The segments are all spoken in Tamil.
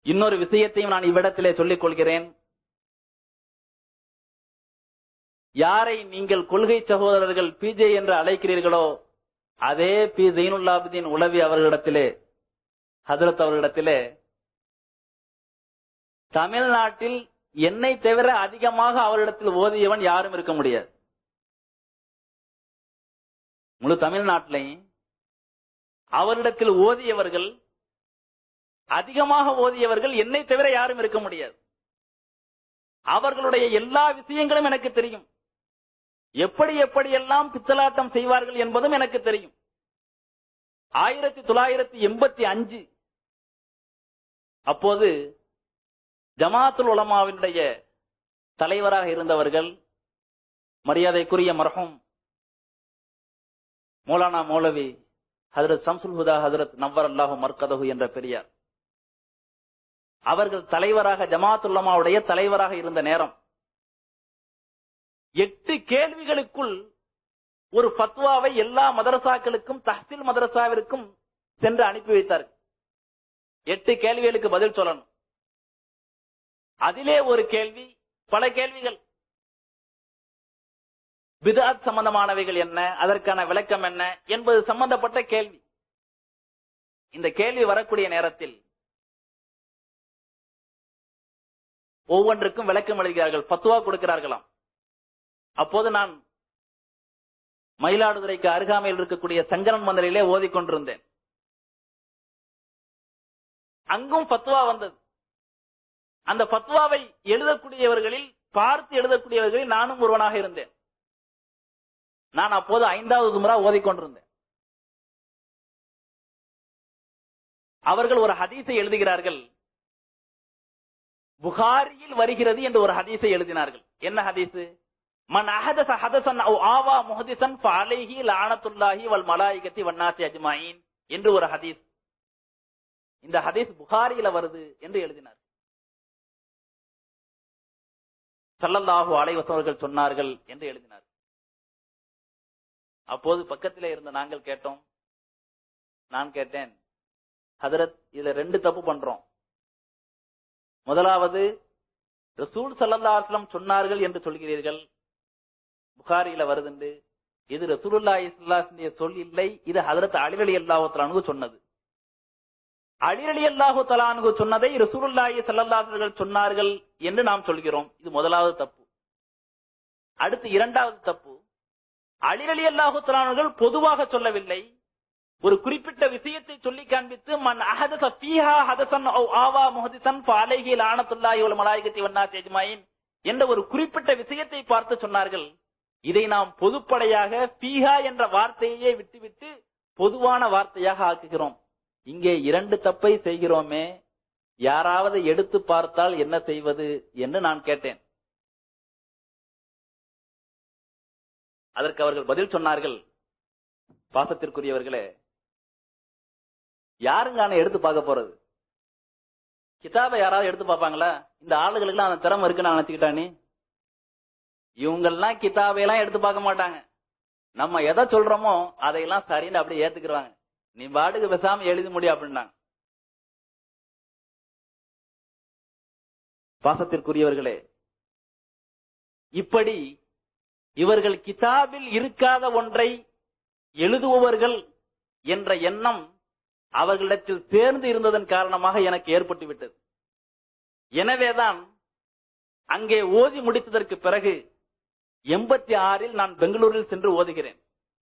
இன்னொரு விஷயத்தையும் நான் இவ்விடத்திலே சொல்லிக் கொள்கிறேன் யாரை நீங்கள் கொள்கை சகோதரர்கள் பிஜே என்று அழைக்கிறீர்களோ அதே பி ஜெயினுல்லாபுதீன் உளவி அவர்களிடத்திலே ஹதரத் அவர்களிடத்திலே தமிழ்நாட்டில் என்னை தவிர அதிகமாக அவரிடத்தில் ஓதியவன் யாரும் இருக்க முடியாது முழு தமிழ்நாட்டிலையும் அவரிடத்தில் ஓதியவர்கள் அதிகமாக ஓதியவர்கள் என்னை தவிர யாரும் இருக்க முடியாது அவர்களுடைய எல்லா விஷயங்களும் எனக்கு தெரியும் எப்படி எப்படி எல்லாம் பித்தலாட்டம் செய்வார்கள் என்பதும் எனக்கு தெரியும் ஆயிரத்தி தொள்ளாயிரத்தி எண்பத்தி அஞ்சு அப்போது ஜமாத்துல் உலமாவினுடைய தலைவராக இருந்தவர்கள் மரியாதைக்குரிய மரஹும் மௌலானா மௌலவி ஹதரத் சம்சுல் ஹுதா ஹதரத் நவ்வர் அல்லாஹு மர்கதஹு என்ற பெரியார் அவர்கள் தலைவராக ஜமாத்துல்லமாவுடைய தலைவராக இருந்த நேரம் எட்டு கேள்விகளுக்குள் ஒரு ஃபத்வாவை எல்லா மதரசாக்களுக்கும் தஹ்சில் மதரசாவிற்கும் சென்று அனுப்பி வைத்தார் எட்டு கேள்விகளுக்கு பதில் சொல்லணும் அதிலே ஒரு கேள்வி பல கேள்விகள் பிதாத் சம்பந்தமானவைகள் என்ன அதற்கான விளக்கம் என்ன என்பது சம்பந்தப்பட்ட கேள்வி இந்த கேள்வி வரக்கூடிய நேரத்தில் ஒவ்வொன்றுக்கும் விளக்கம் எழுதுகிறார்கள் பத்துவா கொடுக்கிறார்களாம் அப்போது நான் மயிலாடுதுறைக்கு அருகாமையில் இருக்கக்கூடிய சங்கரன் மந்திரிலே ஓதிக்கொண்டிருந்தேன் அங்கும் பத்துவா வந்தது அந்த பத்துவாவை எழுதக்கூடியவர்களில் பார்த்து எழுதக்கூடியவர்களில் நானும் ஒருவனாக இருந்தேன் நான் அப்போது ஐந்தாவது முறை ஓதிக்கொண்டிருந்தேன் அவர்கள் ஒரு ஹதீஸை எழுதுகிறார்கள் புகாரியில் வருகிறது என்று ஒரு ஹதீஸை எழுதினார்கள் என்ன ஹதீஸ் மன் அஹதஸ ஹதஸன் அவ் ஆவா முஹதிஸன் ஃபஅலைஹி லஅனத்துல்லாஹி வல் மலாயிகத்தி வன்னாசி அஜ்மாயின் என்று ஒரு ஹதீஸ் இந்த ஹதீஸ் புகாரியில வருது என்று எழுதினார் சல்லல்லாஹு அலைஹி வஸல்லம் சொன்னார்கள் என்று எழுதினார் அப்போது பக்கத்திலே இருந்த நாங்கள் கேட்டோம் நான் கேட்டேன் ஹதரத் இதுல ரெண்டு தப்பு பண்றோம் முதலாவது ரசூல் சல்லல்லா அஸ்லம் சொன்னார்கள் என்று சொல்கிறீர்கள் புகாரியில வருதுண்டு இது ரசூலுல்லா இஸ்லாஸ்டைய சொல் இல்லை இது ஹதரத் அலிரலி அல்லாஹு தலானு சொன்னது அலிரலி அல்லாஹு தலானு சொன்னதை ரசூலுல்லாஹி சல்லல்லாஹர்கள் சொன்னார்கள் என்று நாம் சொல்கிறோம் இது முதலாவது தப்பு அடுத்து இரண்டாவது தப்பு அலிரலி அல்லாஹு தலானர்கள் பொதுவாக சொல்லவில்லை ஒரு குறிப்பிட்ட விஷயத்தை சொல்லி காண்பித்து மன் அஹதஸ ஃபீஹா ஹதஸன் அவ் ஆவா முஹதிஸன் ஃபஅலைஹி லஅனத்துல்லாஹி வல் மலாயிகத்தி வன்னாசி அஜ்மாயின் என்ற ஒரு குறிப்பிட்ட விஷயத்தை பார்த்து சொன்னார்கள் இதை நாம் பொதுப்படையாக ஃபீஹா என்ற வார்த்தையே விட்டுவிட்டு பொதுவான வார்த்தையாக ஆக்குகிறோம் இங்கே இரண்டு தப்பை செய்கிறோமே யாராவது எடுத்து பார்த்தால் என்ன செய்வது என்று நான் கேட்டேன் அதற்கு அவர்கள் பதில் சொன்னார்கள் பாசத்திற்குரியவர்களே யாருங்க எடுத்து பார்க்க போறது கிதாபை யாராவது எடுத்து பார்ப்பாங்களா இந்த ஆளுகளுக்கு அந்த திறமை இருக்கு நான் நினைச்சுக்கிட்டானே இவங்கெல்லாம் கிதாபையெல்லாம் எடுத்து பார்க்க மாட்டாங்க நம்ம எதை சொல்றோமோ அதையெல்லாம் சரின்னு அப்படியே ஏத்துக்கிறாங்க நீ பாட்டுக்கு பேசாம எழுதி முடியும் அப்படின்னாங்க பாசத்திற்குரியவர்களே இப்படி இவர்கள் கிதாபில் இருக்காத ஒன்றை எழுதுபவர்கள் என்ற எண்ணம் அவர்களிடத்தில் சேர்ந்து இருந்ததன் காரணமாக எனக்கு ஏற்பட்டு விட்டது எனவேதான் அங்கே ஓதி முடித்ததற்கு பிறகு எண்பத்தி ஆறில் நான் பெங்களூரில் சென்று ஓதுகிறேன்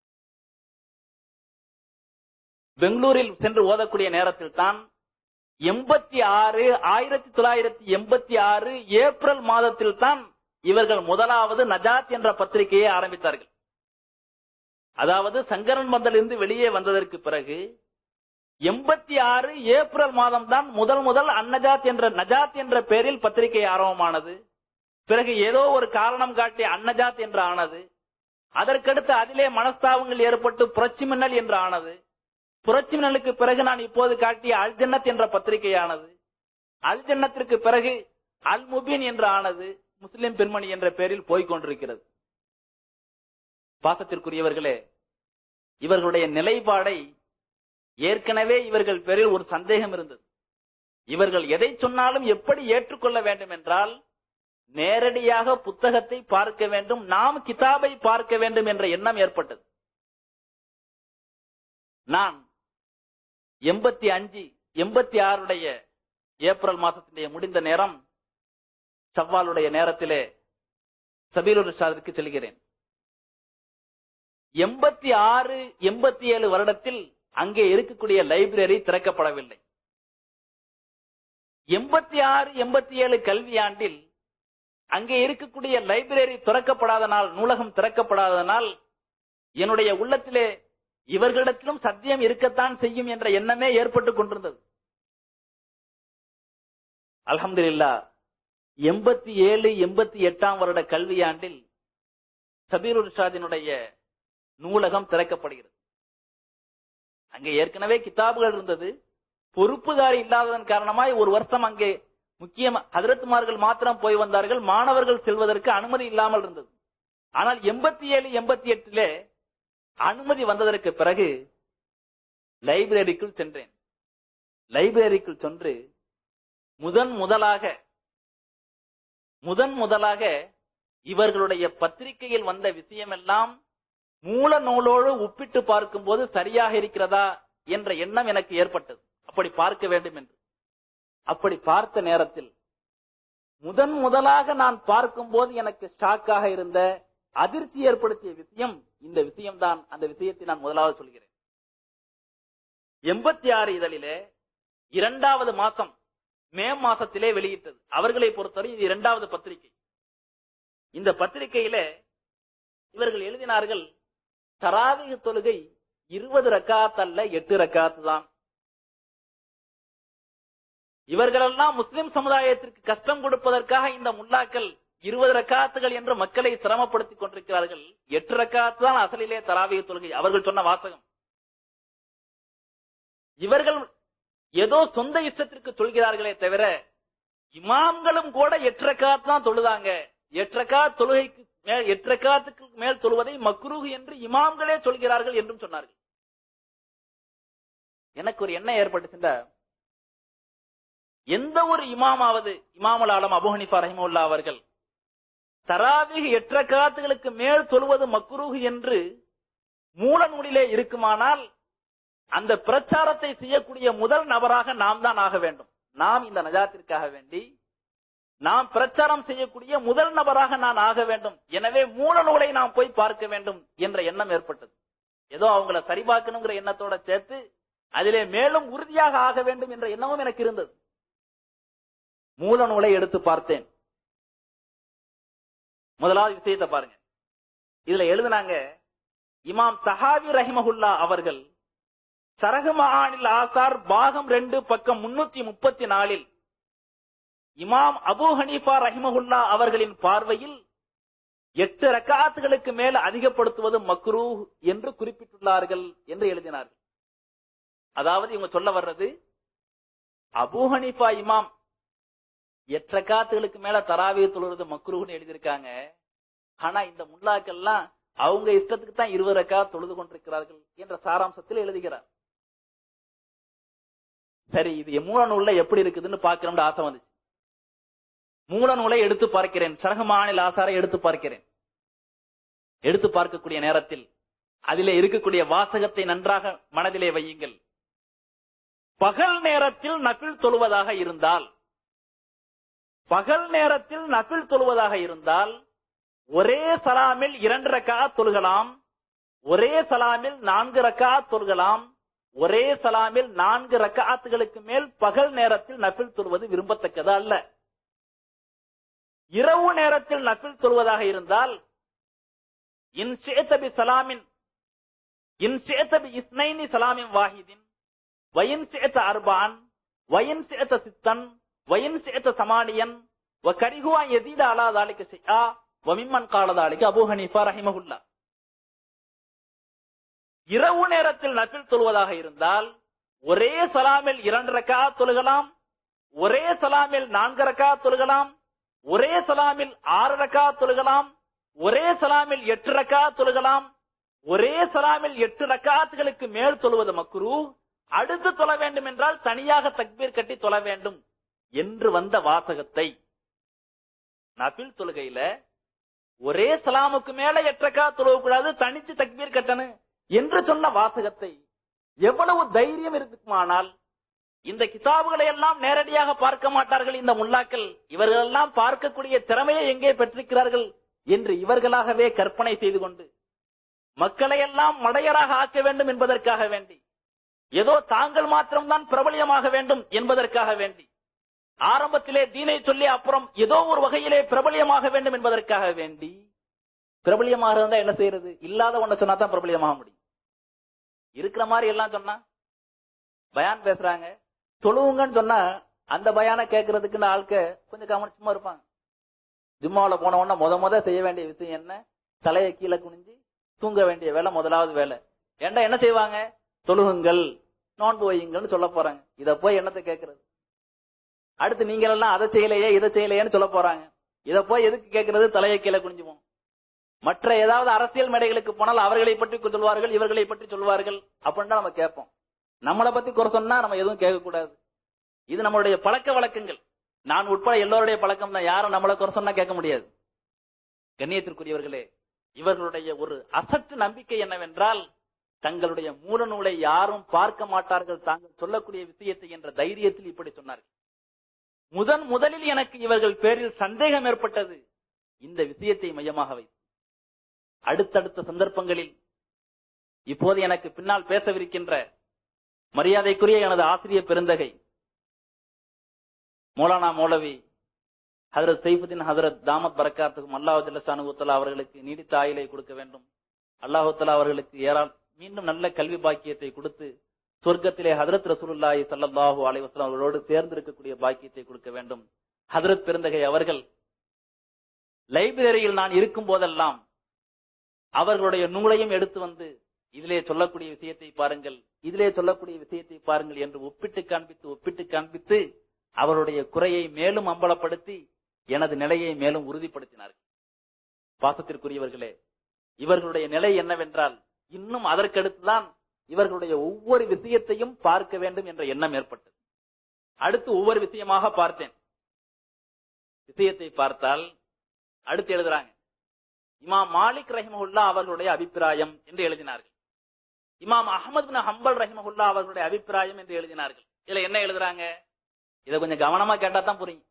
பெங்களூரில் சென்று ஓதக்கூடிய நேரத்தில் தான் எண்பத்தி ஆறு ஆயிரத்தி தொள்ளாயிரத்தி எண்பத்தி ஆறு ஏப்ரல் மாதத்தில் தான் இவர்கள் முதலாவது நஜாத் என்ற பத்திரிகையை ஆரம்பித்தார்கள் அதாவது சங்கரன் மந்தலிருந்து வெளியே வந்ததற்கு பிறகு எண்பத்தி ஆறு ஏப்ரல் மாதம் தான் முதல் முதல் அன்னஜாத் என்ற நஜாத் என்ற பெயரில் பத்திரிகை ஆரம்பமானது பிறகு ஏதோ ஒரு காரணம் காட்டி அன்னஜாத் என்று ஆனது அதற்கடுத்து அதிலே மனஸ்தாபங்கள் ஏற்பட்டு புரட்சி மின்னல் என்று ஆனது புரட்சி மின்னலுக்கு பிறகு நான் இப்போது காட்டிய அல் ஜன்னத் என்ற பத்திரிகையானது அல் ஜன்னத்திற்கு பிறகு அல் முபீன் என்று ஆனது முஸ்லிம் பெண்மணி என்ற பெயரில் போய்கொண்டிருக்கிறது பாசத்திற்குரியவர்களே இவர்களுடைய நிலைப்பாடை ஏற்கனவே இவர்கள் பேரில் ஒரு சந்தேகம் இருந்தது இவர்கள் எதை சொன்னாலும் எப்படி ஏற்றுக்கொள்ள வேண்டும் என்றால் நேரடியாக புத்தகத்தை பார்க்க வேண்டும் நாம் கிதாபை பார்க்க வேண்டும் என்ற எண்ணம் ஏற்பட்டது நான் எண்பத்தி அஞ்சு எண்பத்தி ஆறுடைய ஏப்ரல் மாசத்தினுடைய முடிந்த நேரம் சவ்வாலுடைய நேரத்திலே சபீலுர் ஷாதிற்கு செல்கிறேன் எண்பத்தி ஆறு எண்பத்தி ஏழு வருடத்தில் அங்கே இருக்கக்கூடிய லைப்ரரி திறக்கப்படவில்லை எண்பத்தி ஆறு எண்பத்தி ஏழு கல்வியாண்டில் அங்கே இருக்கக்கூடிய லைப்ரரி திறக்கப்படாதனால் நூலகம் திறக்கப்படாதனால் என்னுடைய உள்ளத்திலே இவர்களிடத்திலும் சத்தியம் இருக்கத்தான் செய்யும் என்ற எண்ணமே ஏற்பட்டுக் கொண்டிருந்தது அல்ஹம்துலில்லா எண்பத்தி ஏழு எண்பத்தி எட்டாம் வருட கல்வியாண்டில் சபீருல் ஷாதினுடைய நூலகம் திறக்கப்படுகிறது அங்கே ஏற்கனவே கிதாபுகள் இருந்தது பொறுப்புதாரி இல்லாததன் காரணமாய் ஒரு வருஷம் அங்கே முக்கியம் ஹதரத்துமார்கள் மாத்திரம் போய் வந்தார்கள் மாணவர்கள் செல்வதற்கு அனுமதி இல்லாமல் இருந்தது ஆனால் எண்பத்தி ஏழு எண்பத்தி எட்டிலே அனுமதி வந்ததற்கு பிறகு லைப்ரரிக்குள் சென்றேன் லைப்ரரிக்குள் சென்று முதன் முதலாக முதன் முதலாக இவர்களுடைய பத்திரிகையில் வந்த விஷயமெல்லாம் மூல நூலோடு ஒப்பிட்டு பார்க்கும்போது சரியாக இருக்கிறதா என்ற எண்ணம் எனக்கு ஏற்பட்டது அப்படி பார்க்க வேண்டும் என்று அப்படி பார்த்த நேரத்தில் முதன் முதலாக நான் பார்க்கும்போது எனக்கு ஷாக்காக இருந்த அதிர்ச்சி ஏற்படுத்திய விஷயம் இந்த விஷயம்தான் அந்த விஷயத்தை நான் முதலாவது சொல்கிறேன் எண்பத்தி ஆறு இதழிலே இரண்டாவது மாசம் மே மாசத்திலே வெளியிட்டது அவர்களை பொறுத்தவரை இது இரண்டாவது பத்திரிகை இந்த பத்திரிகையிலே இவர்கள் எழுதினார்கள் தராவிக தொழுகை இருபது ரக்காத் அல்ல எட்டு ரக்காத்து தான் இவர்களெல்லாம் முஸ்லிம் சமுதாயத்திற்கு கஷ்டம் கொடுப்பதற்காக இந்த முல்லாக்கள் இருபது ரக்காத்துகள் என்று மக்களை சிரமப்படுத்திக் கொண்டிருக்கிறார்கள் எட்டு ரக்காத்து தான் அசலிலே தராவிக தொழுகை அவர்கள் சொன்ன வாசகம் இவர்கள் ஏதோ சொந்த இஷ்டத்திற்கு சொல்கிறார்களே தவிர இமாம்களும் கூட எட்டரக்காத்து தான் தொழுதாங்க எட்டரக்கா தொழுகைக்கு மேல் எட்டரக்காத்துக்கு மேல் தொழுவதை மக்ரூஹ் என்று இமாம்களே சொல்கிறார்கள் என்றும் சொன்னார்கள் எனக்கு ஒரு எண்ணம் ஏற்பட்டுச்சுண்டா எந்த ஒரு இமாமாவது இமாமுல் ஆலம் அபு ஹனிஃபா ரஹிமுல்லா அவர்கள் தராவிக எட்டரக்காத்துகளுக்கு மேல் தொழுவது மக்ரூஹ் என்று மூல நூலிலே இருக்குமானால் அந்த பிரச்சாரத்தை செய்யக்கூடிய முதல் நபராக நாம் தான் ஆக வேண்டும் நாம் இந்த நஜாத்திற்காக வேண்டி நாம் பிரச்சாரம் செய்யக்கூடிய முதல் நபராக நான் ஆக வேண்டும் எனவே மூல நூலை நாம் போய் பார்க்க வேண்டும் என்ற எண்ணம் ஏற்பட்டது ஏதோ அவங்கள சரிபார்க்கணுங்கிற எண்ணத்தோட சேர்த்து அதிலே மேலும் உறுதியாக ஆக வேண்டும் என்ற எண்ணமும் எனக்கு இருந்தது மூல நூலை எடுத்து பார்த்தேன் முதலாவது விஷயத்தை பாருங்க இதுல எழுதுனாங்க இமாம் சஹாவி ரஹிமஹுல்லா அவர்கள் சரகுமானில் ஆசார் பாகம் ரெண்டு பக்கம் முன்னூத்தி முப்பத்தி நாலில் இமாம் அபு ஹனீஃபா ரஹிமஹுல்லா அவர்களின் பார்வையில் எட்டு ரக்காத்துகளுக்கு மேல் அதிகப்படுத்துவது மக்ரூ என்று குறிப்பிட்டுள்ளார்கள் என்று எழுதினார்கள் அதாவது இவங்க சொல்ல வர்றது அபு ஹனீஃபா இமாம் எட்டு ரக்காத்துகளுக்கு மேல தராவிய தொழுறது மக்ரூன்னு எழுதியிருக்காங்க ஆனா இந்த முல்லாக்கள்லாம் அவங்க இஷ்டத்துக்கு தான் இருபது ரக்கா தொழுது கொண்டிருக்கிறார்கள் என்ற சாராம்சத்தில் எழுதுகிறார் சரி இது மூல நூல்ல எப்படி இருக்குதுன்னு பார்க்கணும்னு ஆசை வந்துச்சு மூல நூலை எடுத்து பார்க்கிறேன் சரகமானில் ஆசாரை எடுத்து பார்க்கிறேன் எடுத்து பார்க்கக்கூடிய நேரத்தில் அதிலே இருக்கக்கூடிய வாசகத்தை நன்றாக மனதிலே வையுங்கள் பகல் நேரத்தில் நபில் தொழுவதாக இருந்தால் பகல் நேரத்தில் நபில் தொழுவதாக இருந்தால் ஒரே சலாமில் இரண்டு ரக்கா தொழுகலாம் ஒரே சலாமில் நான்கு ரக்கா தொழுகலாம் ஒரே சலாமில் நான்கு ரக்காத்துகளுக்கு மேல் பகல் நேரத்தில் நபில் தொழுவது விரும்பத்தக்கது அல்ல இரவு நேரத்தில் நபில் தொழுவதாக இருந்தால் இன் சேத்தபி சலாமின் இன் சேத்தபி இஸ்னைனி சலாமின் வாஹிதின் வயின் சேத்த அர்பான் வயின் சேத்த சித்தன் வயின் சேத்த சமானியன் வ கரிகுவா எதீத அலா தாலிக்க செய்யா வமிம்மன் காலதாலிக்கு அபு ஹனீஃபா ரஹிமகுல்லா இரவு நேரத்தில் நபில் தொழுவதாக இருந்தால் ஒரே சலாமில் இரண்டு ரக்கா தொழுகலாம் ஒரே சலாமில் நான்கு ரக்கா தொழுகலாம் ஒரே சலாமில் ஆறு ரக்கா தொழுகலாம் ஒரே சலாமில் எட்டு ரக்கா தொழுகலாம் ஒரே சலாமில் எட்டு ரக்காத்துகளுக்கு மேல் தொழுவது மக்ரூ அடுத்து தொழ வேண்டும் என்றால் தனியாக தக்பீர் கட்டி தொழ வேண்டும் என்று வந்த வாசகத்தை நபில் தொழுகையில ஒரே சலாமுக்கு மேல எட்டக்கா தொழக்கூடாது தனிச்சு தக்பீர் கட்டணும் என்று சொன்ன வாசகத்தை எவ்வளவு தைரியம் இருக்குமானால் இந்த கிதாபுகளை எல்லாம் நேரடியாக பார்க்க மாட்டார்கள் இந்த முல்லாக்கள் இவர்கள் எல்லாம் பார்க்கக்கூடிய திறமையை எங்கே பெற்றிருக்கிறார்கள் என்று இவர்களாகவே கற்பனை செய்து கொண்டு மக்களை எல்லாம் மடையராக ஆக்க வேண்டும் என்பதற்காக வேண்டி ஏதோ தாங்கள் மாத்திரம்தான் பிரபலியமாக வேண்டும் என்பதற்காக வேண்டி ஆரம்பத்திலே தீனை சொல்லி அப்புறம் ஏதோ ஒரு வகையிலே பிரபலியமாக வேண்டும் என்பதற்காக வேண்டி பிரபலியமாக இருந்தா என்ன செய்யறது இல்லாத ஒண்ண சொன்னா தான் பிரபலியமாக முடியும் இருக்கிற மாதிரி எல்லாம் சொன்னா பயான் பேசுறாங்க தொழுவுங்கன்னு சொன்னா அந்த பயான கேட்கறதுக்கு ஆட்க கொஞ்சம் கவனிச்சுமா இருப்பாங்க ஜும்மாவில போன உடனே முத முத செய்ய வேண்டிய விஷயம் என்ன தலையை கீழே குனிஞ்சு தூங்க வேண்டிய வேலை முதலாவது வேலை ஏண்டா என்ன செய்வாங்க தொழுகுங்கள் நோன்பு வையுங்கள்னு சொல்ல போறாங்க இத போய் என்னத்தை கேட்கறது அடுத்து நீங்க எல்லாம் அதை செய்யலையே இதை செய்யலையேன்னு சொல்ல போறாங்க இத போய் எதுக்கு கேட்கறது தலையை கீழே குனிஞ்சுவோம் மற்ற ஏதாவது அரசியல் மேடைகளுக்கு போனால் அவர்களை பற்றி சொல்வார்கள் இவர்களை பற்றி சொல்வார்கள் அப்படின்னு நம்ம கேட்போம் நம்மளை பத்தி குறை சொன்னா நம்ம எதுவும் கேட்க கூடாது இது நம்மளுடைய பழக்க வழக்கங்கள் நான் உட்பட எல்லோருடைய பழக்கம் தான் யாரும் நம்மளை குறை சொன்னா கேட்க முடியாது கண்ணியத்திற்குரியவர்களே இவர்களுடைய ஒரு அசட்டு நம்பிக்கை என்னவென்றால் தங்களுடைய மூல நூலை யாரும் பார்க்க மாட்டார்கள் தாங்கள் சொல்லக்கூடிய விஷயத்தை என்ற தைரியத்தில் இப்படி சொன்னார்கள் முதன் முதலில் எனக்கு இவர்கள் பேரில் சந்தேகம் ஏற்பட்டது இந்த விஷயத்தை மையமாக வைத்து அடுத்தடுத்த சந்தர்ப்பங்களில் இப்போது எனக்கு பின்னால் பேசவிருக்கின்ற மரியாதைக்குரிய எனது ஆசிரியர் பெருந்தகை மௌலானா மௌலவி ஹதரத் சைஃபுதீன் ஹதரத் தாமத் பரக்காத்துக்கும் அல்லாஹு ஜல்லசானுத்தலா அவர்களுக்கு நீடித்த ஆயுளை கொடுக்க வேண்டும் அல்லாஹுத்தலா அவர்களுக்கு ஏறால் மீண்டும் நல்ல கல்வி பாக்கியத்தை கொடுத்து சொர்க்கத்திலே ஹதரத் ரசூலுல்லாஹி ஸல்லல்லாஹு அலைஹி வஸல்லம் அவர்களோடு சேர்ந்து இருக்கக்கூடிய பாக்கியத்தை கொடுக்க வேண்டும் ஹதரத் பெருந்தகை அவர்கள் லைப்ரரியில் நான் இருக்கும் போதெல்லாம் அவர்களுடைய நூலையும் எடுத்து வந்து இதிலே சொல்லக்கூடிய விஷயத்தை பாருங்கள் இதிலே சொல்லக்கூடிய விஷயத்தை பாருங்கள் என்று ஒப்பிட்டு காண்பித்து ஒப்பிட்டு காண்பித்து அவருடைய குறையை மேலும் அம்பலப்படுத்தி எனது நிலையை மேலும் உறுதிப்படுத்தினார்கள் பாசத்திற்குரியவர்களே இவர்களுடைய நிலை என்னவென்றால் இன்னும் அதற்கடுத்துதான் இவர்களுடைய ஒவ்வொரு விஷயத்தையும் பார்க்க வேண்டும் என்ற எண்ணம் ஏற்பட்டது அடுத்து ஒவ்வொரு விஷயமாக பார்த்தேன் விஷயத்தை பார்த்தால் அடுத்து எழுதுறாங்க இமாம் மாலிக் ரஹிமஹுல்லா அவர்களுடைய அபிப்பிராயம் என்று எழுதினார்கள் இமாம் அகமது பின் ஹம்பல் ரஹிமஹுல்லா அவர்களுடைய அபிப்பிராயம் என்று எழுதினார்கள் இதுல என்ன எழுதுறாங்க இதை கொஞ்சம் கவனமா கேட்டா தான் புரியும்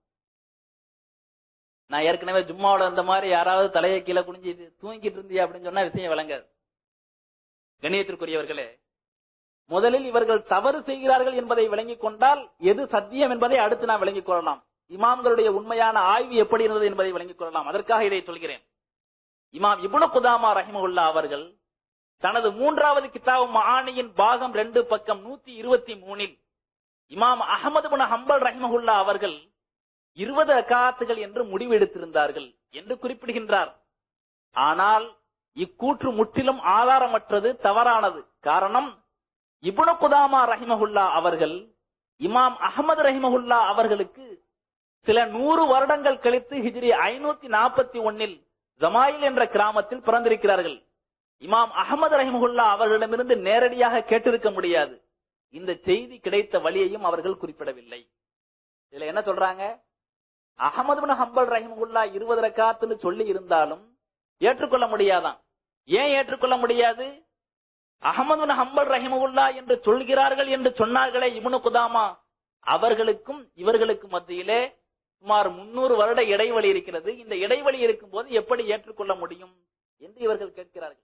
நான் ஏற்கனவே ஜும்மாவோட இந்த மாதிரி யாராவது தலையை கீழே குனிஞ்சு தூங்கிட்டு இருந்தியா அப்படின்னு சொன்னா விஷயம் விளங்காது கண்ணியத்திற்குரியவர்களே முதலில் இவர்கள் தவறு செய்கிறார்கள் என்பதை விளங்கிக் கொண்டால் எது சத்தியம் என்பதை அடுத்து நாம் விளங்கிக் கொள்ளலாம் இமாம்களுடைய உண்மையான ஆய்வு எப்படி இருந்தது என்பதை விளங்கிக் கொள்ளலாம் அதற்காக இதை சொல்கிறேன் இமாம் இபுனு குதாமா ரஹிமகுல்லா அவர்கள் தனது மூன்றாவது கிதாபு மஆனியின் பாகம் ரெண்டு பக்கம் நூத்தி இருபத்தி மூணில் இமாம் அகமது பின் ஹம்பல் ரஹிமகுல்லா அவர்கள் இருபது அக்காத்துகள் என்று முடிவெடுத்திருந்தார்கள் என்று குறிப்பிடுகின்றார் ஆனால் இக்கூற்று முற்றிலும் ஆதாரமற்றது தவறானது காரணம் இபுனு குதாமா ரஹிமகுல்லா அவர்கள் இமாம் அகமது ரஹிமகுல்லா அவர்களுக்கு சில நூறு வருடங்கள் கழித்து ஹிஜ்ரி ஐநூத்தி நாற்பத்தி ஒன்னில் ஜமாயில் என்ற கிராமத்தில் பிறந்திருக்கிறார்கள் இமாம் அகமது ரஹிமகுல்லா அவர்களிடமிருந்து நேரடியாக கேட்டிருக்க முடியாது இந்த செய்தி கிடைத்த வழியையும் அவர்கள் குறிப்பிடவில்லை இதுல என்ன சொல்றாங்க அகமது பின் ஹம்பல் ரஹிமகுல்லா இருபது ரக்காத்துன்னு சொல்லி இருந்தாலும் ஏற்றுக்கொள்ள முடியாதான் ஏன் ஏற்றுக்கொள்ள முடியாது அகமது பின் ஹம்பல் ரஹிமகுல்லா என்று சொல்கிறார்கள் என்று சொன்னார்களே இப்னு குதாமா அவர்களுக்கும் இவர்களுக்கு மத்தியிலே சுமார் முன்னூறு வருட இடைவெளி இருக்கிறது இந்த இடைவெளி இருக்கும் போது எப்படி ஏற்றுக்கொள்ள முடியும் என்று இவர்கள் கேட்கிறார்கள்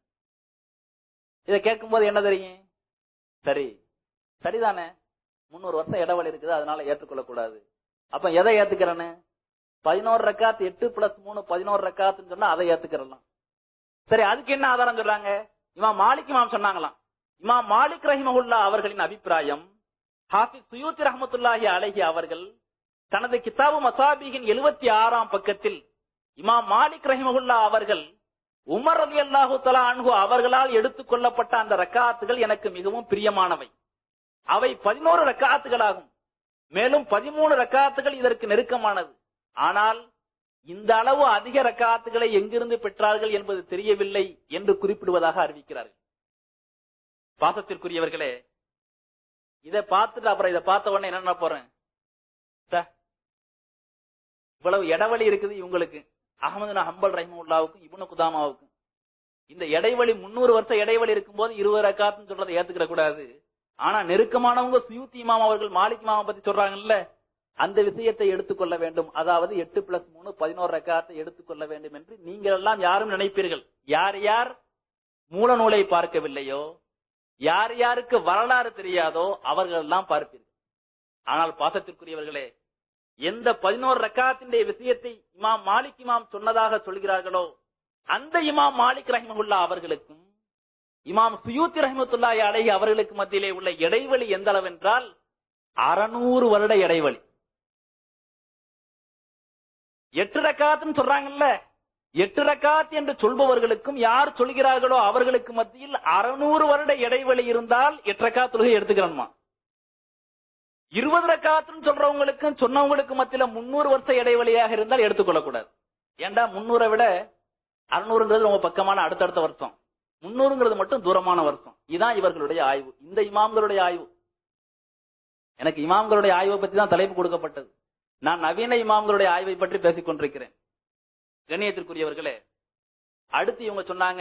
இதை கேட்கும் போது என்ன தெரியும் சரி சரிதானே முன்னூறு வருஷம் இடைவெளி இருக்குது அதனால ஏற்றுக்கொள்ள கூடாது அப்ப எதை ஏத்துக்கிறேன்னு பதினோரு ரக்காத் எட்டு பிளஸ் மூணு பதினோரு ரக்காத்துன்னு சொன்னா அதை ஏத்துக்கிறலாம் சரி அதுக்கு என்ன ஆதாரம் சொல்றாங்க இமாம் மாலிக் இமாம் சொன்னாங்களாம் இமாம் மாலிக் ரஹிமஹுல்லா அவர்களின் அபிப்பிராயம் ஹாஃபிஸ் சுயூத்தி ரஹமத்துல்லாஹி அலஹி அவர்கள் தனது கிதாபு மசாபிகின் எழுபத்தி ஆறாம் பக்கத்தில் இமாம் மாலிக் ரஹிமஹுல்லா அவர்கள் உமர் அலி அல்லாஹு தலா அன்ஹு அவர்களால் எடுத்துக் கொள்ளப்பட்ட அந்த ரக்காத்துகள் எனக்கு மிகவும் பிரியமானவை அவை பதினோரு ரக்காத்துகளாகும் மேலும் பதிமூணு ரக்காத்துகள் இதற்கு நெருக்கமானது ஆனால் இந்த அளவு அதிக ரக்காத்துகளை எங்கிருந்து பெற்றார்கள் என்பது தெரியவில்லை என்று குறிப்பிடுவதாக அறிவிக்கிறார்கள் பாசத்திற்குரியவர்களே இதை பார்த்துட்டு அப்புறம் இதை பார்த்த உடனே என்ன நினைக்க போறேன் ச்சே, இவ்வளவு இடைவெளி இருக்குது இவங்களுக்கு அகமது ஹம்பல் ரஹிமுல்லாவுக்கும் இப்னு குதாமாவுக்கும் இந்த இடைவெளி முன்னூறு வருஷம் இடைவெளி இருக்கும்போது இருபது ரக்காத்துன்னு சொல்றதை ஏத்துக்கிற கூடாது ஆனா நெருக்கமானவங்க சுயூத்தி இமாம் அவர்கள் மாலிக் இமாம பத்தி சொல்றாங்கல்ல அந்த விஷயத்தை எடுத்துக்கொள்ள வேண்டும் அதாவது எட்டு பிளஸ் மூணு பதினோரு ரக்காத்தை எடுத்துக்கொள்ள வேண்டும் என்று நீங்கள் எல்லாம் யாரும் நினைப்பீர்கள் யார் யார் மூல நூலை பார்க்கவில்லையோ யார் யாருக்கு வரலாறு தெரியாதோ அவர்கள் எல்லாம் பார்ப்பீர்கள் ஆனால் பாசத்திற்குரியவர்களே எந்த பதினோரு ரக்காத்தினுடைய விஷயத்தை இமாம் மாலிக் இமாம் சொன்னதாக சொல்கிறார்களோ அந்த இமாம் மாலிக் ரஹிமகுல்லா அவர்களுக்கும் இமாம் சுயூத்தி ரஹிமத்துல்லாஹி அலைஹி அவர்களுக்கு மத்தியிலே உள்ள இடைவெளி எந்த அளவென்றால் அறநூறு வருட இடைவெளி எட்டு ரக்காத்துன்னு சொல்றாங்கல்ல எட்டு ரக்காத் என்று சொல்பவர்களுக்கும் யார் சொல்கிறார்களோ அவர்களுக்கு மத்தியில் அறுநூறு வருட இடைவெளி இருந்தால் எட்டு ரக்காத் தொழுகை எடுத்துக்கிறோமா இருபது ரக்காத்துன்னு சொல்றவங்களுக்கும் சொன்னவங்களுக்கு மத்தியில முன்னூறு வருஷ இடைவெளியாக இருந்தால் எடுத்துக்கொள்ளக்கூடாது ஏண்டா முன்னூரை விட அறுநூறுங்கிறது உங்க பக்கமான அடுத்தடுத்த வருஷம் முன்னூறுங்கிறது மட்டும் தூரமான வருஷம் இதான் இவர்களுடைய ஆய்வு இந்த இமாம்களுடைய ஆய்வு எனக்கு இமாம்களுடைய ஆய்வை பத்தி தான் தலைப்பு கொடுக்கப்பட்டது நான் நவீன இமாம்களுடைய ஆய்வை பற்றி பேசிக் கொண்டிருக்கிறேன் கண்ணியத்திற்குரியவர்களே அடுத்து இவங்க சொன்னாங்க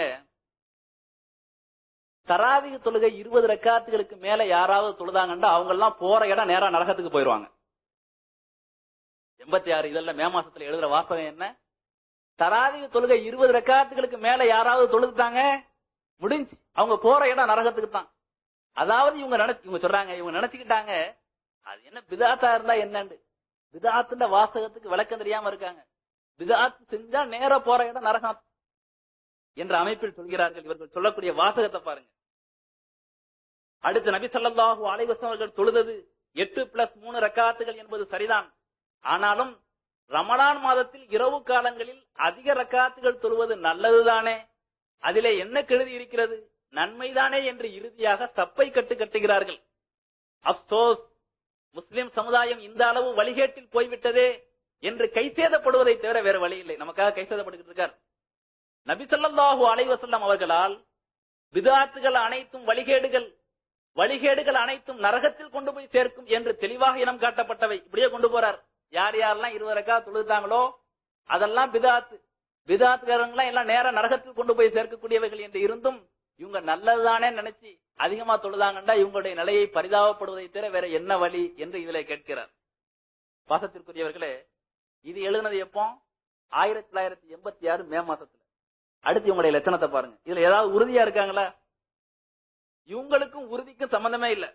தராவிக தொழுகை இருபது ரக்காத்துகளுக்கு மேல யாராவது தொழுதாங்கன்னா அவங்க எல்லாம் போற இடம் நேரா நரகத்துக்கு போயிருவாங்க எண்பத்தி ஆறு இதெல்லாம் மே மாசத்துல எழுதுற வாசகம் என்ன தராவிக தொழுகை இருபது ரக்காத்துகளுக்கு மேல யாராவது தொழுதுட்டாங்க முடிஞ்சு அவங்க போற இடம் நரகத்துக்கு தான் அதாவது இவங்க நினைச்சு இவங்க சொல்றாங்க இவங்க நினைச்சுக்கிட்டாங்க அது என்ன பிதாத்தா இருந்தா என்னன்னு பிதாத்துன்ற வாசகத்துக்கு விளக்கம் தெரியாம இருக்காங்க பிதாத்து செஞ்சா நேர போற இடம் நரகம் என்ற அமைப்பில் சொல்கிறார்கள் இவர்கள் சொல்லக்கூடிய வாசகத்தை பாருங்க அடுத்து நபி ஸல்லல்லாஹு அலைஹி வஸல்லம் அவர்கள் தொழுதது எட்டு பிளஸ் மூணு ரக்காத்துகள் என்பது சரிதான் ஆனாலும் ரமலான் மாதத்தில் இரவு காலங்களில் அதிக ரக்காத்துகள் தொழுவது நல்லதுதானே அதிலே என்ன கெழுதி இருக்கிறது நன்மைதானே என்று இறுதியாக சப்பை கட்டு கட்டுகிறார்கள் அப்சோஸ் முஸ்லிம் சமுதாயம் இந்த அளவு வழிகேட்டில் போய்விட்டதே என்று கைசேதப்படுவதை தவிர வேற வழி இல்லை நமக்காக கைசேதப்படுகிட்டு இருக்கார் நபி ஸல்லல்லாஹு அலைஹி வஸல்லம் அவர்களால் விதாத்துகள் அனைத்தும் வழிகேடுகள் வழிகேடுகள் அனைத்தும் நரகத்தில் கொண்டு போய் சேர்க்கும் என்று தெளிவாக இனம் காட்டப்பட்டவை இப்படியே கொண்டு போறார் யார் யாரெல்லாம் இருபது ரக்கா தொழுதாங்களோ அதெல்லாம் பிதாத்து பிதாத்துக்காரங்களாம் எல்லாம் நேரா நரகத்தில் கொண்டு போய் சேர்க்கக்கூடியவைகள் என்று இருந்தும் இவங்க நல்லதுதானே நினைச்சு அதிகமா தொழுதாங்கண்டா இவங்களுடைய நிலையை பரிதாபப்படுவதை தவிர வேற என்ன வழி என்று இதுல கேட்கிறார் பாசத்திற்குரியவர்களே இது எழுதினது எப்போ ஆயிரத்தி தொள்ளாயிரத்தி எண்பத்தி ஆறு மே மாசத்துல அடுத்து இவங்களுடைய லட்சணத்தை பாருங்க இதுல ஏதாவது உறுதியா இருக்காங்களா இவங்களுக்கும் உறுதிக்கும் சம்பந்தமே இல்ல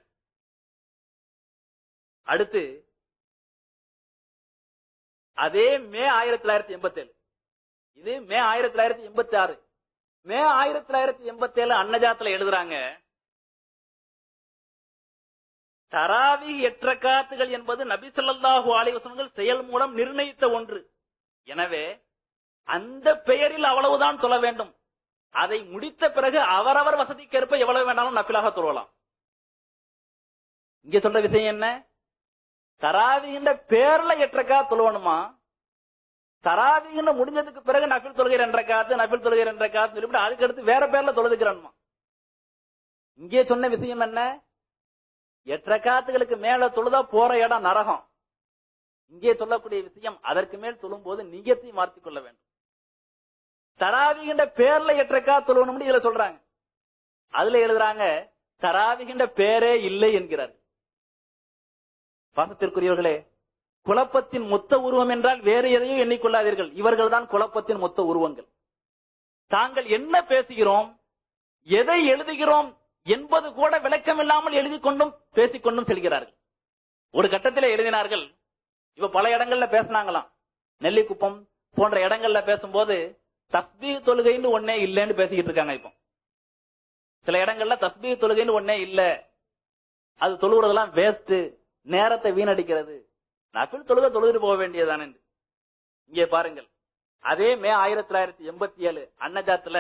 அடுத்து அதே மே ஆயிரத்தி தொள்ளாயிரத்தி எண்பத்தி ஏழு இது மே ஆயிரத்தி தொள்ளாயிரத்தி எண்பத்தி ஆறு மே ஆயிரத்தி தொள்ளாயிரத்தி எண்பத்தி ஏழு அன்னஜாத்துல எழுதுறாங்க தராவி எற்றக்காத்துகள் என்பது நபி ஸல்லல்லாஹு அலைஹி வஸல்லம் செயல் மூலம் நிர்ணயித்த ஒன்று எனவே அந்த பெயரில் அவ்வளவுதான் தொழ வேண்டும் அதை முடித்த பிறகு அவரவர் வசதிக்கேற்ப எவ்வளவு வேணாலும் நப்பிலாக தொழலாம் இங்க சொல்ற விஷயம் என்ன தராவிகின்ற பேர்ல எட்டக்கா தொழுவணுமா தராவிகின்ற முடிஞ்சதுக்கு பிறகு நபில் தொழுகை ரெண்டரை காத்து நபில் தொழுகை ரெண்டரை காத்து சொல்லிவிட்டு அதுக்கு அடுத்து வேற பேர்ல தொழுதுக்கிறணுமா இங்கே சொன்ன விஷயம் என்ன எட்டரை காத்துகளுக்கு மேல தொழுதா போற இடம் நரகம் இங்கே சொல்லக்கூடிய விஷயம் அதற்கு மேல் தொழும் போது நியத்தை மாற்றிக் கொள்ள வேண்டும் தராவிகின்ற பேர்ல எட்டரைக்கா தொழுவணும்னு இதுல சொல்றாங்க அதுல எழுதுறாங்க தராவிகின்ற பேரே இல்லை என்கிறார் பாசத்திற்குரியவர்களே குழப்பத்தின் மொத்த உருவம் என்றால் வேறு எதையும் எண்ணிக்கொள்ளாதீர்கள் இவர்கள் தான் குழப்பத்தின் மொத்த உருவங்கள் தாங்கள் என்ன பேசுகிறோம் எதை எழுதுகிறோம் என்பது கூட விளக்கம் இல்லாமல் எழுதி கொண்டும் பேசிக் கொண்டும் செல்கிறார்கள் ஒரு கட்டத்தில் எழுதினார்கள் இப்ப பல இடங்கள்ல பேசினாங்களாம் நெல்லிக்குப்பம் போன்ற இடங்கள்ல பேசும்போது தஸ்பீ தொழுகைன்னு ஒன்னே இல்லைன்னு பேசிக்கிட்டு இருக்காங்க இப்போ சில இடங்கள்ல தஸ்பீ தொழுகைன்னு ஒன்னே இல்ல அது தொழுகிறதெல்லாம் வேஸ்ட் நேரத்தை வீணடிக்கிறது நபில் தொழுக தொழுதுட்டு போக வேண்டியதானே இங்கே பாருங்கள் அதே மே ஆயிரத்தி தொள்ளாயிரத்தி எண்பத்தி ஏழு அன்னஜாத்துல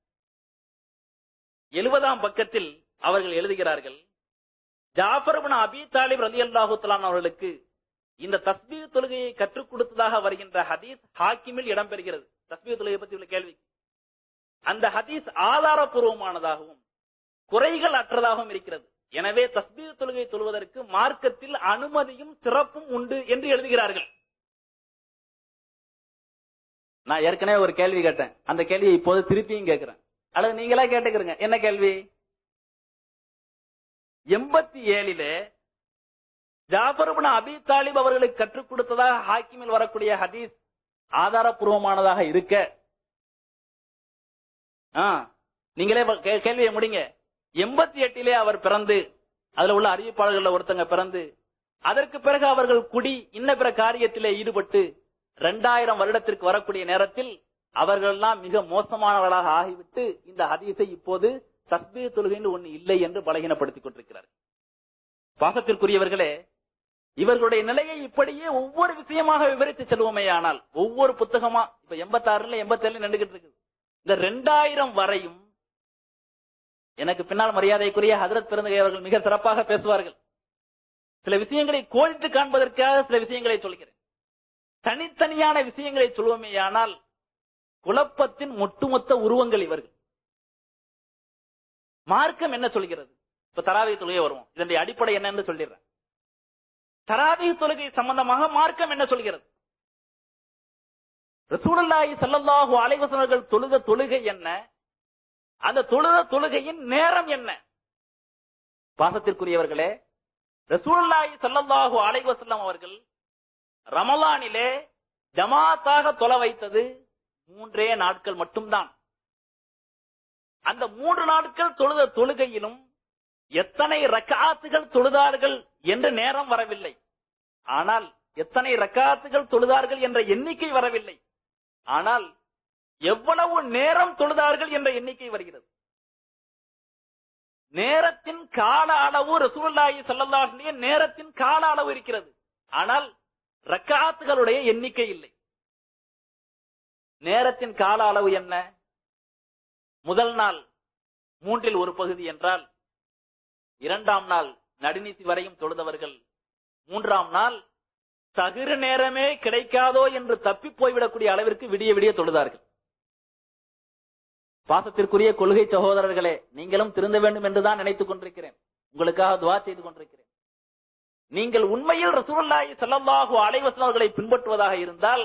எழுபதாம் பக்கத்தில் அவர்கள் எழுதுகிறார்கள் ஜாஃபர் இப்னு அபி தாலிப் ரலியல்லாஹு தஆலா அவர்களுக்கு இந்த தஸ்பீர் தொழுகையை கற்றுக் கொடுத்ததாக வருகின்ற ஹதீஸ் ஹாக்கிமில் இடம்பெறுகிறது தஸ்பீர் தொழுகை பற்றி உள்ள கேள்வி அந்த ஹதீஸ் ஆதாரபூர்வமானதாகவும் குறைகள் அற்றதாகவும் இருக்கிறது எனவே தஸ்பீர் தொழுகை தொழுவதற்கு மார்க்கத்தில் அனுமதியும் சிறப்பும் உண்டு என்று எழுதுகிறார்கள் நான் ஏற்கனவே ஒரு கேள்வி கேட்டேன் அந்த கேள்வியை இப்போது திருப்பியும் கேட்கிறேன் அல்லது நீங்களா கேட்டுக்கிறீங்க என்ன கேள்வி எண்பத்தி ஏழிலே ஜாபர்பின் அபி தாலிப் அவர்களுக்கு கற்றுக் கொடுத்ததாக ஹாக்கிமில் வரக்கூடிய ஹதீஸ் ஆதாரபூர்வமானதாக இருக்க ஆ, நீங்களே வ- கே- கேள்வியை முடிங்க எண்பத்தி எட்டிலே அவர் பிறந்து அதுல உள்ள அறிவிப்பாளர்கள் ஒருத்தங்க பிறந்து அதற்கு பிறகு அவர்கள் குடி இன்ன பிற காரியத்திலே ஈடுபட்டு இரண்டாயிரம் வருடத்திற்கு வரக்கூடிய நேரத்தில் அவர்கள் எல்லாம் மிக மோசமானவர்களாக ஆகிவிட்டு இந்த ஹதீஸை இப்போது தஸ்பீ தொழுகைன்னு ஒண்ணு இல்லை என்று பலகீனப்படுத்திக் கொண்டிருக்கிறார் பாசத்திற்குரியவர்களே இவர்களுடைய நிலையை இப்படியே ஒவ்வொரு விஷயமாக விவரித்து செல்வோமே ஆனால் ஒவ்வொரு புத்தகமா இப்ப எண்பத்தி ஆறுல எண்பத்தி ஏழுல நின்றுகிட்டு இருக்குது இந்த ரெண்டாயிரம் வரையும் எனக்கு பின்னால் மரியாதைக்குரிய ஹதரத் பிறந்தகை அவர்கள் மிக சிறப்பாக பேசுவார்கள் சில விஷயங்களை கோடிட்டு காண்பதற்காக சில விஷயங்களை சொல்கிறேன் தனித்தனியான விஷயங்களை சொல்வோமேயானால் குழப்பத்தின் ஒட்டுமொத்த உருவங்கள் இவர்கள் மார்க்கம் என்ன சொல்கிறது இப்ப தராவி தொழுகை வருவோம் இதனுடைய அடிப்படை என்னன்னு சொல்லிடுறேன் தராவி தொழுகை சம்பந்தமாக மார்க்கம் என்ன சொல்கிறது ரசூலுல்லாஹி ஸல்லல்லாஹு அலைஹி வஸல்லம் அவர்கள் தொழுத தொழுகை என்ன அந்த தொழுத தொழுகையின் நேரம் என்ன பாசத்திற்குரியவர்களே ரசூலுல்லாஹி ஸல்லல்லாஹு அலைஹி வஸல்லம் அவர்கள் ரமலானிலே ஜமாத்தாக தொலை வைத்தது மூன்றே நாட்கள் மட்டும்தான் அந்த மூன்று நாட்கள் தொழுத தொழுகையிலும் எத்தனை ரக்காத்துகள் தொழுதார்கள் என்ற நேரம் வரவில்லை ஆனால் எத்தனை ரக்காத்துகள் தொழுதார்கள் என்ற எண்ணிக்கை வரவில்லை ஆனால் எவ்வளவு நேரம் தொழுதார்கள் என்ற எண்ணிக்கை வருகிறது நேரத்தின் கால அளவு ரசூலுல்லாஹி ஸல்லல்லாஹு அலைஹி வஸல்லம் நேரத்தின் கால அளவு இருக்கிறது ஆனால் ரக்காத்துகளுடைய எண்ணிக்கை இல்லை நேரத்தின் கால அளவு என்ன முதல் நாள் மூன்றில் ஒரு பகுதி என்றால் இரண்டாம் நாள் நடுநிசி வரையும் தொழுதவர்கள் மூன்றாம் நாள் தகுறு நேரமே கிடைக்காதோ என்று தப்பி போய்விடக்கூடிய அளவிற்கு விடிய விடிய தொழுதார்கள் பாசத்திற்குரிய கொள்கை சகோதரர்களே நீங்களும் திருந்த வேண்டும் என்றுதான் நினைத்துக் கொண்டிருக்கிறேன் உங்களுக்காக துவா செய்து கொண்டிருக்கிறேன் நீங்கள் உண்மையில் ரசூலுல்லாஹி ஸல்லல்லாஹு அலைஹி வஸல்லம் அவர்களை பின்பற்றுவதாக இருந்தால்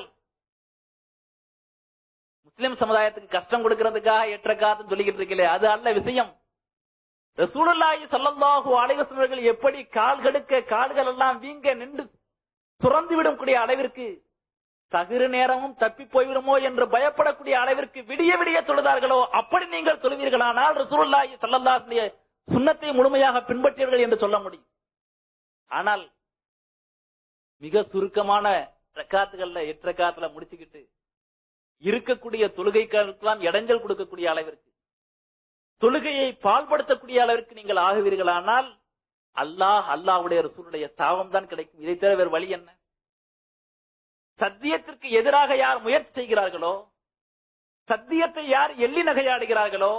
முஸ்லிம் சமுதாயத்துக்கு கஷ்டம் கொடுக்கிறதுக்காக எட்ட காத்து சொல்லிக்கிட்டு இருக்கலே அது அல்ல விஷயம் ரசூலுல்லாஹி ஸல்லல்லாஹு அலைஹி வஸல்லம் அவர்கள் எப்படி கால்கடுக்க கால்கள் எல்லாம் வீங்க நின்று சுரந்து விடக்கூடிய அளவிற்கு தகுறு நேரமும் தப்பி போய்விடுமோ என்று பயப்படக்கூடிய அளவிற்கு விடிய விடிய தொழுதார்களோ அப்படி நீங்கள் தொழுவீர்களானால் ரசூலுல்லாஹி ஸல்லல்லாஹு அலைஹி வஸல்லம் சுன்னத்தை முழுமையாக பின்பற்றீர்கள் என்று சொல்ல முடியும் ஆனால் மிக சுருக்கமான ரக்காத்துகள்ல எட்டு ரக்காத்துல முடிச்சுக்கிட்டு இருக்கக்கூடிய தொழுகைக்காரர்களுக்கெல்லாம் இடைஞ்சல் கொடுக்கக்கூடிய அளவிற்கு தொழுகையை பால்படுத்தக்கூடிய அளவிற்கு நீங்கள் ஆகுவீர்களானால் அல்லாஹ் அல்லாஹ்வுடைய ரசூலுடைய சாபம் தான் கிடைக்கும் இதை தவிர வேறு வழி என்ன சத்தியத்திற்கு எதிராக யார் முயற்சி செய்கிறார்களோ சத்தியத்தை யார் எள்ளி நகையாடுகிறார்களோ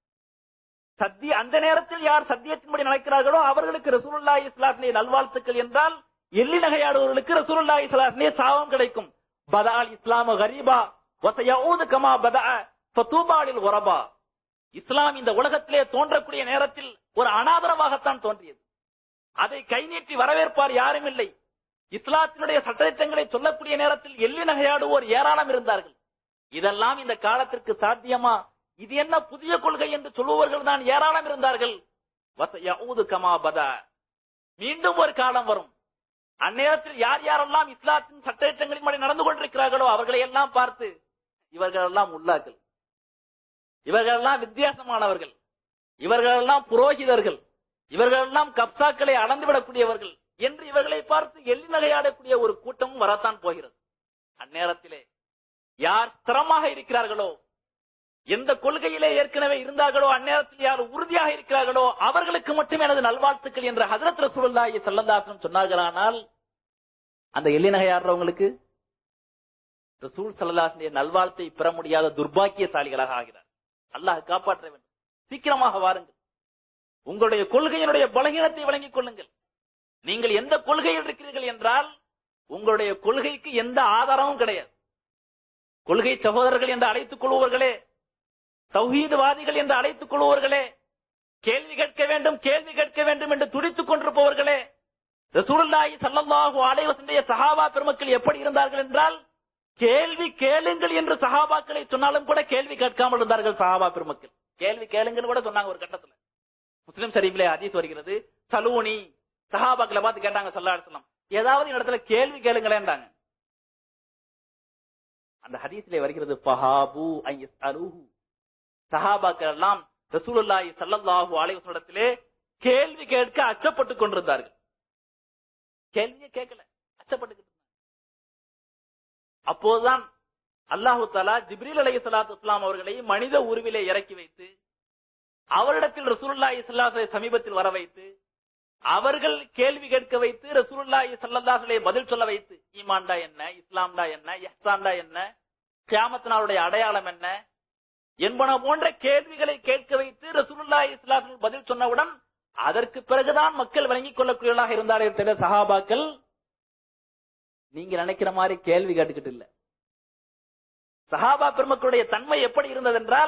சத்திய அந்த நேரத்தில் யார் சத்தியத்தின்படி நடக்கிறார்களோ அவர்களுக்கு ரசூலுல்லாஹி இஸ்லாத்திலே நல்வாழ்த்துக்கள் என்றால் எள்ளி நகையாடுவர்களுக்கு ரசூலுல்லாஹி இஸ்லாத்திலே சாபம் கிடைக்கும் பதால் இஸ்லாம கரீபா வசயஊது கமா பதா ஃபதூபாலில் உரபா இஸ்லாம் இந்த உலகத்திலே தோன்றக்கூடிய நேரத்தில் ஒரு அனாதரவாகத்தான் தோன்றியது அதை கை நீட்டி வரவேற்பார் யாரும் இல்லை இஸ்லாத்தினுடைய சட்டத்திட்டங்களை சொல்லக்கூடிய நேரத்தில் எள்ளி நகையாடுவோர் ஏராளம் இருந்தார்கள் இதெல்லாம் இந்த காலத்திற்கு சாத்தியமா இது என்ன புதிய கொள்கை என்று சொல்லுவவர்கள் தான் ஏராளம் இருந்தார்கள் வசயஊது கமா பதா மீண்டும் ஒரு காலம் வரும் அந்நேரத்தில் யார் யாரெல்லாம் இஸ்லாத்தின் சட்டத்திட்டங்களின்படி நடந்து கொண்டிருக்கிறார்களோ அவர்களை எல்லாம் பார்த்து இவர்கள் எல்லாம் உள்ளாக்கள் இவர்கள் எல்லாம் வித்தியாசமானவர்கள் இவர்கள் எல்லாம் புரோகிதர்கள் இவர்கள் எல்லாம் கப்சாக்களை அளந்து விடக்கூடியவர்கள் என்று இவர்களை பார்த்து எள்ளி நகையாடக்கூடிய ஒரு கூட்டமும் வரத்தான் போகிறது அந்நேரத்திலே யார் ஸ்திரமாக இருக்கிறார்களோ எந்த கொள்கையிலே ஏற்கனவே இருந்தார்களோ அந்நேரத்தில் யார் உறுதியாக இருக்கிறார்களோ அவர்களுக்கு மட்டும் எனது நல்வாழ்த்துக்கள் என்ற ஹதரத் ரசூலுல்லாஹி ஸல்லல்லாஹு சொன்னார்களானால் அந்த எள்ளி நகையாடுறவங்களுக்கு ரசூல் ஸல்லல்லாஹு நல்வாழ்த்தை பெற முடியாத துர்பாக்கியசாலிகளாக ஆகிறார் அல்லாஹ் காப்பாற்ற வேண்டும் சீக்கிரமாக வாருங்கள் உங்களுடைய கொள்கையினுடைய பலகீனத்தை வழங்கிக் கொள்ளுங்கள் நீங்கள் எந்த கொள்கையில் இருக்கிறீர்கள் என்றால் உங்களுடைய கொள்கைக்கு எந்த ஆதாரமும் கிடையாது கொள்கை சகோதரர்கள் என்று அழைத்துக் கொள்பவர்களே தௌஹீதுவாதிகள் என்று அழைத்துக் கொள்பவர்களே கேள்வி கேட்க வேண்டும் கேள்வி கேட்க வேண்டும் என்று துடித்துக் கொண்டிருப்பவர்களே ரசூலுல்லாஹி ஸல்லல்லாஹு அலைஹி வஸல்லம் சஹாபா பெருமக்கள் எப்படி இருந்தார்கள் என்றால் கேள்வி கேளுங்கள் என்று சஹாபாக்களை சொன்னாலும் கூட கேள்வி கேட்காமல் இருந்தார்கள் சஹாபா பெருமக்கள் கேள்வி கேளுங்கன்னு கூட சொன்னாங்க ஒரு கட்டத்துல முஸ்லிம் ஷரீஃப்ல ஹதீஸ் வருகிறது சலூனி சஹாபாக்களை பார்த்து கேட்டாங்க ஸல்லல்லாஹு அலைஹி வஸல்லம் ஏதாவது இடத்துல கேள்வி கேளுங்களேன்றாங்க அந்த ஹதீஸ்ல வருகிறது ஃபஹாபு ஐ யஸ்அலுஹு சஹாபாக்கள் எல்லாம் ரசூலுல்லாஹி ஸல்லல்லாஹு அலைஹி வஸல்லத்திலே கேள்வி கேட்க அச்சப்பட்டுக் கொண்டிருந்தார்கள் கேள்வியே கேட்கல அச்சப்பட்டுக்கிட்டு இருந்தாங்க. அப்போதுதான் அல்லாஹு தாலா ஜிப்ரீல் அலைஹி ஸலாத்து வஸலாம் அவர்களை மனித உருவிலே இறக்கி வைத்து அவரிடத்தில் ரசூலுல்லாஹி ஸல்லல்லாஹு அலைஹி வஸல்லம் சமீபத்தில் வர வைத்து அவர்கள் கேள்வி கேட்க வைத்து ரசூலுல்லாஹி ஸல்லல்லாஹு அலைஹி வஸல்லம் பதில் சொல்ல வைத்து ஈமான்டா என்ன இஸ்லாம்டா என்ன இஹ்சான்டா என்ன கியாமத் நாளுடைய அடையாளம் என்ன என்பன போன்ற கேள்விகளை கேட்க வைத்து ரசூலுல்லாஹி ஸல்லல்லாஹு அலைஹி வஸல்லம் பதில் சொன்னவுடன் அதற்கு பிறகுதான் மக்கள் விளங்கிக் கொள்ளக்கூடியவர்களாக இருந்தாரே தவிர சஹாபாக்கள் நீங்க நினைக்கிற மாதிரி கேள்வி கேட்டுக்கிட்டு இல்ல சஹாபா பெருமக்களுடைய தன்மை எப்படி இருந்ததென்றால்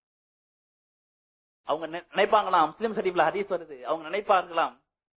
அவங்க நி- நினைப்பாங்களாம் முஸ்லிம் ஷரீஃப்ல ஹதீஸ் வருது அவங்க நினைப்பார்களாம்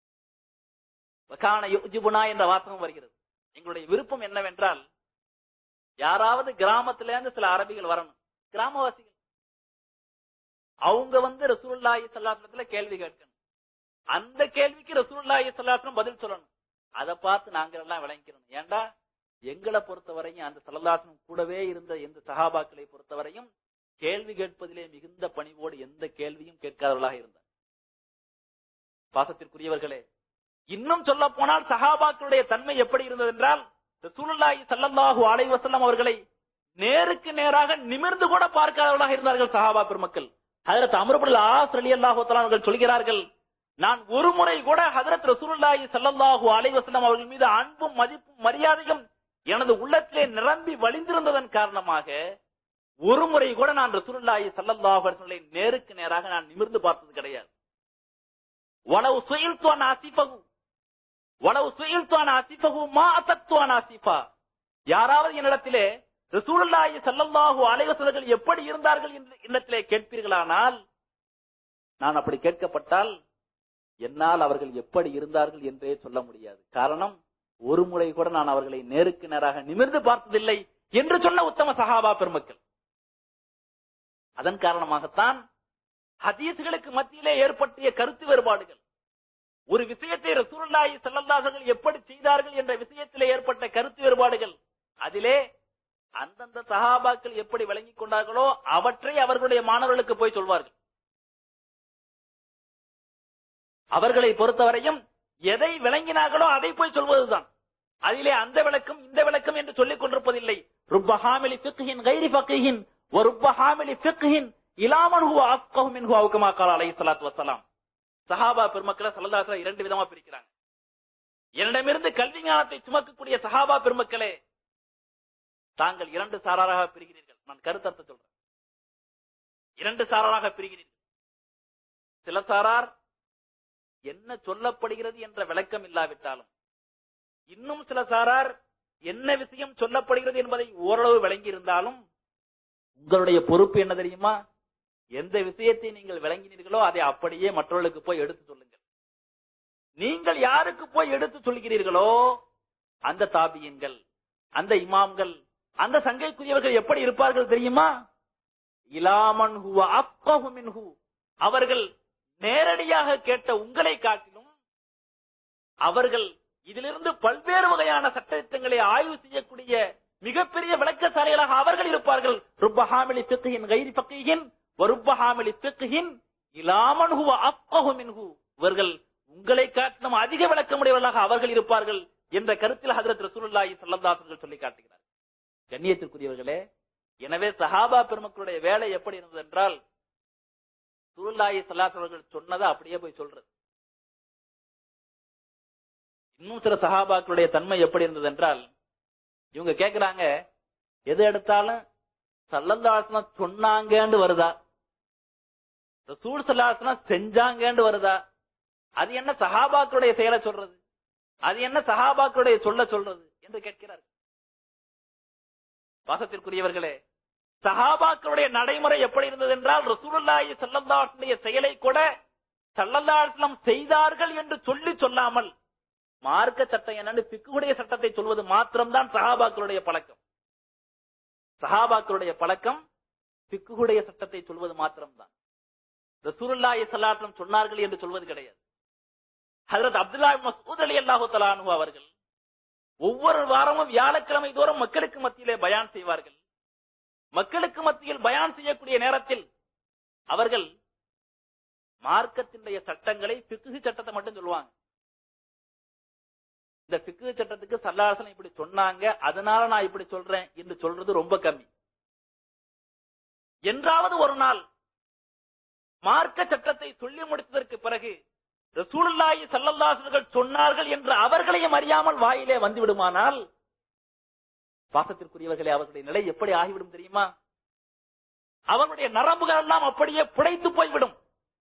வகான யுஜிபுனா என்ற வாசகம் வருகிறது எங்களுடைய விருப்பம் என்னவென்றால் யாராவது கிராமத்துல இருந்து சில அரபிகள் வரணும் கிராமவாசிகள் அவங்க வந்து ரசூலுல்லாஹி ஸல்லல்லாஹு அலைஹி வஸல்லம் கேள்வி கேட்கணும் அந்த கேள்விக்கு ரசூலுல்லாஹி ஸல்லல்லாஹு அலைஹி வஸல்லம் பதில் சொல்லணும் அதை பார்த்து நாங்க எல்லாம் விளங்கிக்கணும் ஏன்டா எங்களை பொறுத்தவரையும் அந்த சல்லல்லாஹு கூடவே இருந்த எந்த சஹாபாக்களை பொறுத்தவரையும் கேள்வி கேட்பதிலே மிகுந்த பணிவோடு எந்த கேள்வியும் கேட்காதவர்களாக இருந்தார் பாசத்திற்குரியவர்களே இன்னும் சொல்ல போனால் சஹாபாக்களுடைய தன்மை எப்படி இருந்தது என்றால் ரசூலுல்லாஹி ஸல்லல்லாஹு அலைஹி வஸல்லம் அவர்களை நேருக்கு நேராக நிமிர்ந்து கூட பார்க்காதவர்களாக இருந்தார்கள் சஹாபா பெருமக்கள் ஹஜரத் அமருபுல் ஆஸ் ரலியல்லாஹு தஆலா அவர்கள் சொல்கிறார்கள் நான் ஒரு முறை கூட ஹஜரத் ரசூலுல்லாஹி ஸல்லல்லாஹு அலைஹி வஸல்லம் அவர்கள் மீது அன்பும் மதிப்பும் மரியாதையும் எனது உள்ளத்திலே நிரம்பி வழிந்திருந்ததன் காரணமாக ஒரு முறை கூட நான் ரசூலுல்லாஹி ஸல்லல்லாஹு அலைஹி வஸல்லம் நேருக்கு நேராக நான் நிமிர்ந்து பார்த்தது கிடையாது வலவு சுயில்து அன் ஆசிஃபஹு வலவு சுயில்து அன் ஆசிஃபஹு மா அத்தத்து அன் ஆசிஃபா யாராவது என்னிடத்திலே ரசூலுல்லாஹி ஸல்லல்லாஹு அலைஹி வஸல்லம் எப்படி இருந்தார்கள் என்று என்னிடத்திலே கேட்பீர்களானால் நான் அப்படி கேட்கப்பட்டால் என்னால் அவர்கள் எப்படி இருந்தார்கள் என்றே சொல்ல முடியாது காரணம் ஒரு முறை கூட நான் அவர்களை நேருக்கு நேராக நிமிர்ந்து பார்த்ததில்லை என்று சொன்ன உத்தம சஹாபா பெருமக்கள் அதன் காரணமாகத்தான் ஹதீஸ்களுக்கு மத்தியிலே ஏற்பட்டிய கருத்து வேறுபாடுகள் ஒரு விஷயத்தை ரசூலுல்லாஹி ஸல்லல்லாஹு அலைஹி வஸல்லம் எப்படி செய்தார்கள் என்ற விஷயத்திலே ஏற்பட்ட கருத்து வேறுபாடுகள் அதிலே அந்தந்த சஹாபாக்கள் எப்படி விளங்கிக் கொண்டார்களோ அவற்றை அவர்களுடைய மாணவர்களுக்கு போய் சொல்வார்கள் அவர்களை பொறுத்தவரையும் எதை விளங்கினார்களோ அதை போய் சொல்வதுதான் அதிலே அந்த விளக்கம் இந்த விளக்கம் என்று சொல்லிக் கொண்டிருப்பதில்லை ருப்ப ஹாமிலி ஃபிக்ஹின் கைரி ஃபக்ஹின் வ ருப்ப ஹாமிலி ஃபிக்ஹின் இலாமன் ஹுவ அஃப்கஹு மின்ஹு அவு கமா கால அலைஹி ஸலாத்து வஸலாம் சஹாபா பெருமக்களை ஸல்லல்லாஹு அலைஹி வஸல்லம் இரண்டு விதமா பிரிக்கிறாங்க என்னிடமிருந்து கல்வி ஞானத்தை சுமக்கக்கூடிய சஹாபா பெருமக்களே தாங்கள் இரண்டு சாராராக பிரிகிறீர்கள் நான் கருத்தர்த்த சொல்றேன் இரண்டு சாராராக பிரிகிறீர்கள் சில சாரார் என்ன சொல்லப்படுகிறது என்ற விளக்கம் இல்லாவிட்டாலும் இன்னும் சில சாரார் என்ன விஷயம் சொல்லப்படுகிறது என்பதை ஓரளவு விளங்கி இருந்தாலும் உங்களுடைய பொறுப்பு என்ன தெரியுமா எந்த விஷயத்தை நீங்கள் விளங்கினீர்களோ அதை அப்படியே மற்றவர்களுக்கு போய் எடுத்து சொல்லுங்கள் நீங்கள் யாருக்கு போய் எடுத்து சொல்கிறீர்களோ அந்த தாபியன்கள் அந்த இமாம்கள் அந்த சங்கைக்குரியவர்கள் எப்படி இருப்பார்கள் தெரியுமா இலாமன் ஹுவ அஃப்கஹு மின்ஹு அவர்கள் நேரடியாக கேட்ட உங்களை காட்டிலும் அவர்கள் இதிலிருந்து பல்வேறு வகையான சட்டத்திட்டங்களை ஆய்வு செய்யக்கூடிய மிகப்பெரிய விளக்கசாலைகளாக அவர்கள் இருப்பார்கள் ருப்பஹாமிலி ஃபிக்ஹின் கைரி ஃபக்ஹின் வருப்பஹாமிலி ஃபிக்ஹின் இலாமன் ஹுவ அஃப்கஹு மின்ஹு இவர்கள் உங்களை காட்டிலும் அதிக விளக்கமுடையவர்களாக அவர்கள் இருப்பார்கள் என்ற கருத்தில் ஹஜரத் ரசூலுல்லாஹி ஸல்லல்லாஹு அலைஹி வஸல்லம் சொல்லி காட்டுகிறார் கண்ணியத்திற்குரியவர்களே எனவே சஹாபா பெருமக்களுடைய வேலை எப்படி இருந்தது என்றால் ரசூலுல்லாஹி ஸல்லல்லாஹு அலைஹி அவர்கள் சொன்னதை அப்படியே போய் சொல்றது இன்னும் சில சஹாபாக்களுடைய தன்மை எப்படி இருந்தது என்றால் இவங்க கேக்குறாங்க எது எடுத்தாலும் சல்லல்லாஹு சொன்னாங்கன்னு வருதா ரசூல் சல்லாஹ் செஞ்சாங்கன்னு வருதா அது என்ன சஹாபாக்களுடைய செயலை சொல்றது அது என்ன சஹாபாக்களுடைய சொல்ல சொல்றது என்று கேட்கிறார் பாசத்திற்குரியவர்களே சஹாபாக்களுடைய நடைமுறை எப்படி இருந்தது என்றால் ரசூலுல்லாஹி ஸல்லல்லாஹு அலைஹி செயலை கூட சல்லல்லாஹம் செய்தார்கள் என்று சொல்லி சொல்லாமல் மார்க்க சட்டம் என்னன்னு பிக்குடைய சட்டத்தை சொல்வது மாத்திரம்தான் சஹாபாக்களுடைய பழக்கம் சஹாபாக்களுடைய பழக்கம் பிக்குடைய சட்டத்தை சொல்வது மாத்திரம்தான் ரசூலுல்லாஹி ஸல்லல்லாஹு சொன்னார்கள் என்று சொல்வது கிடையாது ஹஜரத் அப்துல்லா மசூத் அலி அல்லாஹு தலானு அவர்கள் ஒவ்வொரு வாரமும் வியாழக்கிழமை தோறும் மக்களுக்கு மத்தியிலே பயான் செய்வார்கள் மக்களுக்கு மத்தியில் பயான் செய்யக்கூடிய நேரத்தில் அவர்கள் மார்க்கத்தினுடைய சட்டங்களை பிக்கு சட்டத்தை மட்டும் சொல்லுவாங்க இந்த பிக்கு சட்டத்துக்கு சல்லாசனம் இப்படி சொன்னாங்க அதனால நான் இப்படி சொல்றேன் என்று சொல்றது ரொம்ப கம்மி என்றாவது ஒரு நாள் மார்க்க சட்டத்தை சொல்லி முடித்ததற்கு பிறகு ரசூலுல்லாஹி ஸல்லல்லாஹு சொன்னார்கள் என்று அவர்களையும் அறியாமல் வாயிலே வந்து விடுமானால் பாசத்திற்குரியவர்களே அவர்களுடைய நிலை எப்படி ஆகிவிடும் தெரியுமா அவர்களுடைய நரம்புகள் எல்லாம் அப்படியே புடைத்து போய்விடும்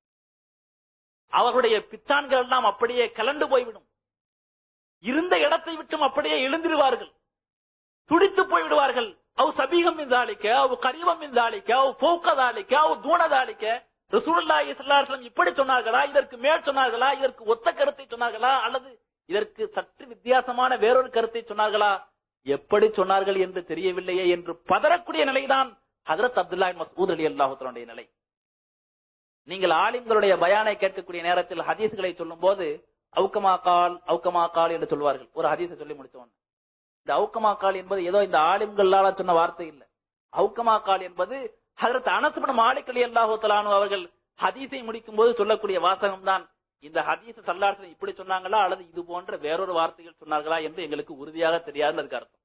அவர்களுடைய பித்தான்கள் எல்லாம் அப்படியே கலண்டு போய்விடும் இருந்த இடத்தை விட்டும் அப்படியே எழுந்திருவார்கள் துடித்து போய்விடுவார்கள் அவ் சபீகம் இந்தாளிக்க அவ் கரீபம் இந்தாளிக்க அவ் போக்கதாளிக்க அவ் தூணதாளிக்க ரசூலுல்லாஹி ஸல்லல்லாஹு அலைஹி இப்படி சொன்னார்களா இதற்கு மேல் சொன்னார்களா இதற்கு ஒத்த கருத்தை சொன்னார்களா அல்லது இதற்கு சற்று வித்தியாசமான வேறொரு கருத்தை சொன்னார்களா எப்படி சொன்னார்கள் என்று தெரியவில்லையே என்று பதறக்கூடிய நிலைதான் ஹதரத் அப்துல்லா மசூத் அலி அல்லாஹுடைய நிலை நீங்கள் ஆலிம்களுடைய பயானை கேட்கக்கூடிய நேரத்தில் ஹதீஸ்களை சொல்லும் போது அவுக்கமா கால் அவுக்கமா கால் என்று சொல்வார்கள் ஒரு ஹதீஸை சொல்லி முடிச்சோம் இந்த அவுக்கமா கால் என்பது ஏதோ இந்த ஆலிம்களால சொன்ன வார்த்தை இல்லை அவுக்கமா கால் என்பது ஹதரத் அனசுபன் மாலிக் அலி அல்லாஹு தலானு அவர்கள் ஹதீஸை முடிக்கும் போது சொல்லக்கூடிய வாசகம் தான் இந்த ஹதீஸ் சல்லாசன் இப்படி சொன்னாங்களா அல்லது இது போன்ற வேறொரு வார்த்தைகள் சொன்னார்களா என்று எங்களுக்கு உறுதியாக தெரியாதுன்னு அதுக்கு அர்த்தம்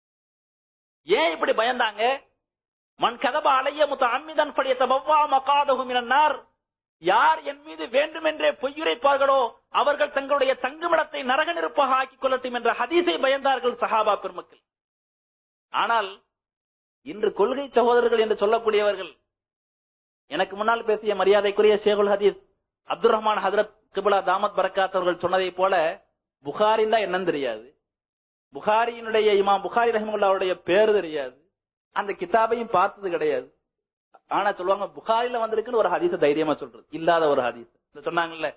ஏன் இப்படி பயந்தாங்க மண் கதப அலைய முத்த அம்மிதன் படிய தபவ்வா மகாதகும் இனார் யார் என் மீது வேண்டுமென்றே பொய்யுரைப்பார்களோ அவர்கள் தங்களுடைய தங்குமிடத்தை நரக நெருப்பாக ஆக்கிக் கொள்ளட்டும் என்ற ஹதீஸை பயந்தார்கள் சஹாபா பெருமக்கள் ஆனால் இன்று கொள்கை சகோதரர்கள் என்று சொல்லக்கூடியவர்கள் எனக்கு முன்னால் பேசிய மரியாதைக்குரிய ஷேகுல் ஹதீஸ் அப்துல் ரஹ்மான் ஹதரத் கிபுலா தாமத் பரக்காத் அவர்கள் சொன்னதை போல புகாரின் தான் என்னன்னு தெரியாது புகாரியினுடைய இமாம் புகாரி ரஹிமுல்லாவுடைய பேரு தெரியாது அந்த கிதாபையும் பார்த்தது கிடையாது ஆனா சொல்லுவாங்க புகாரில வந்திருக்குன்னு ஒரு ஹதீஸ தைரியமா சொல்றது இல்லாத ஒரு ஹதீஸ் சொன்னாங்கல்ல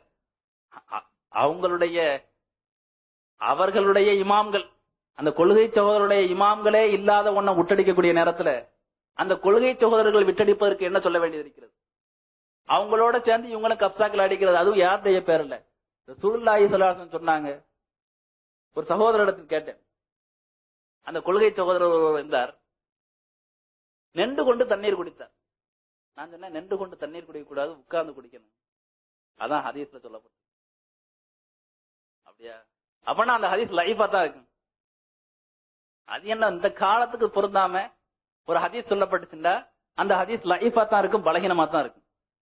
அவங்களுடைய அவர்களுடைய இமாம்கள் அந்த கொள்கை சகோதரருடைய இமாம்களே இல்லாத ஒன்ன விட்டடிக்கக்கூடிய நேரத்துல அந்த கொள்கை சகோதரர்கள் விட்டடிப்பதற்கு என்ன சொல்ல வேண்டியது இருக்கிறது அவங்களோட சேர்ந்து இவங்களும் கப்சாக்கள் அடிக்கிறது அதுவும் யாருடைய பேர் இல்ல சுருல்லாயி சலாசன் சொன்னாங்க ஒரு சகோதரிடத்தில் கேட்டேன் அந்த கொள்கை சகோதரர் ஒருவர் இருந்தார் நெண்டு கொண்டு தண்ணீர் குடித்தார் நான் சொன்னேன் நெண்டு கொண்டு தண்ணீர் குடிக்க கூடாது உட்கார்ந்து குடிக்கணும் அதான் ஹதீஸ்ல சொல்லப்படும் அப்படியா அப்பனா அந்த ஹதீஸ் லைஃபா தான் இருக்கும் அது என்ன இந்த காலத்துக்கு பொருந்தாம ஒரு ஹதீஸ் சொல்லப்பட்டுச்சுண்டா அந்த ஹதீஸ் லைஃபா தான் இருக்கும் பலகீனமா தான் இருக்கும்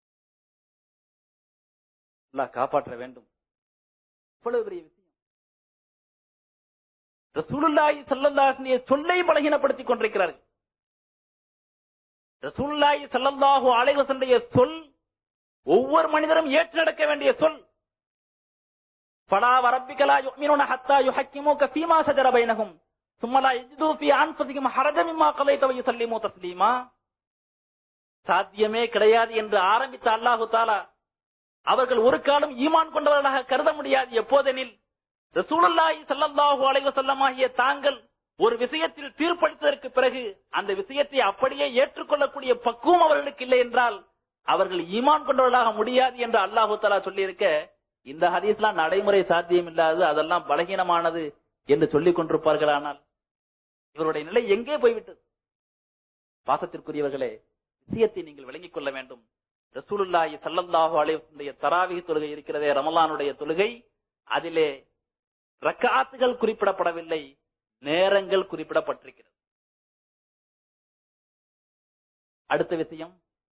காப்பாற்ற வேண்டும் இவ்வளவு பெரிய விஷயம் ரசூலுல்லாஹி ஸல்லல்லாஹு சொல்லை பலகீனப்படுத்திக் கொண்டிருக்கிறார்கள் ரசூலுல்லாஹி ஸல்லல்லாஹு அலைஹி வஸல்லம் சொல் ஒவ்வொரு மனிதரும் ஏற்று நடக்க வேண்டிய சொல் படா வரப்பிக்கலா யுமினுன ஹத்தா யுஹக்கிமுக ஃபீமா ஷஜர பைனஹும் ثم لا يجدوا في انفسهم حرجا مما قضيت ويسلموا تسليما சாத்தியமே கிடையாது என்று ஆரம்பித்த அல்லாஹு தாலா அவர்கள் ஒரு காலம் ஈமான் கொண்டவர்களாக கருத முடியாது எப்போதெனில் ரசூலுல்லாஹி ஸல்லல்லாஹு அலைஹி வஸல்லம் ஆகிய தாங்கள் ஒரு விஷயத்தில் தீர்ப்பளித்ததற்கு பிறகு அந்த விஷயத்தை அப்படியே ஏற்றுக்கொள்ளக்கூடிய பக்குவம் அவர்களுக்கு இல்லை என்றால் அவர்கள் ஈமான் கொண்டவர்களாக முடியாது என்று அல்லாஹு தாலா சொல்லியிருக்க இந்த ஹதீஸ்லாம் நடைமுறை சாத்தியம் இல்லாதது அதெல்லாம் பலகீனமானது என்று சொல்லிக் கொண்டிருப்பார்களானால் இவருடைய நிலை எங்கே போய்விட்டது பாசத்திற்குரியவர்களே விஷயத்தை நீங்கள் விளங்கிக் கொள்ள வேண்டும் ரசூலுல்லாஹி ஸல்லல்லாஹு அலைஹி வஸல்லம் தராவிஹ் தொழுகை இருக்கிறதே ரமலானுடைய தொழுகை அதிலே ரக்காத்துகள் குறிப்பிடப்படவில்லை நேரங்கள் குறிப்பிடப்பட்டிருக்கிறது அடுத்த விஷயம்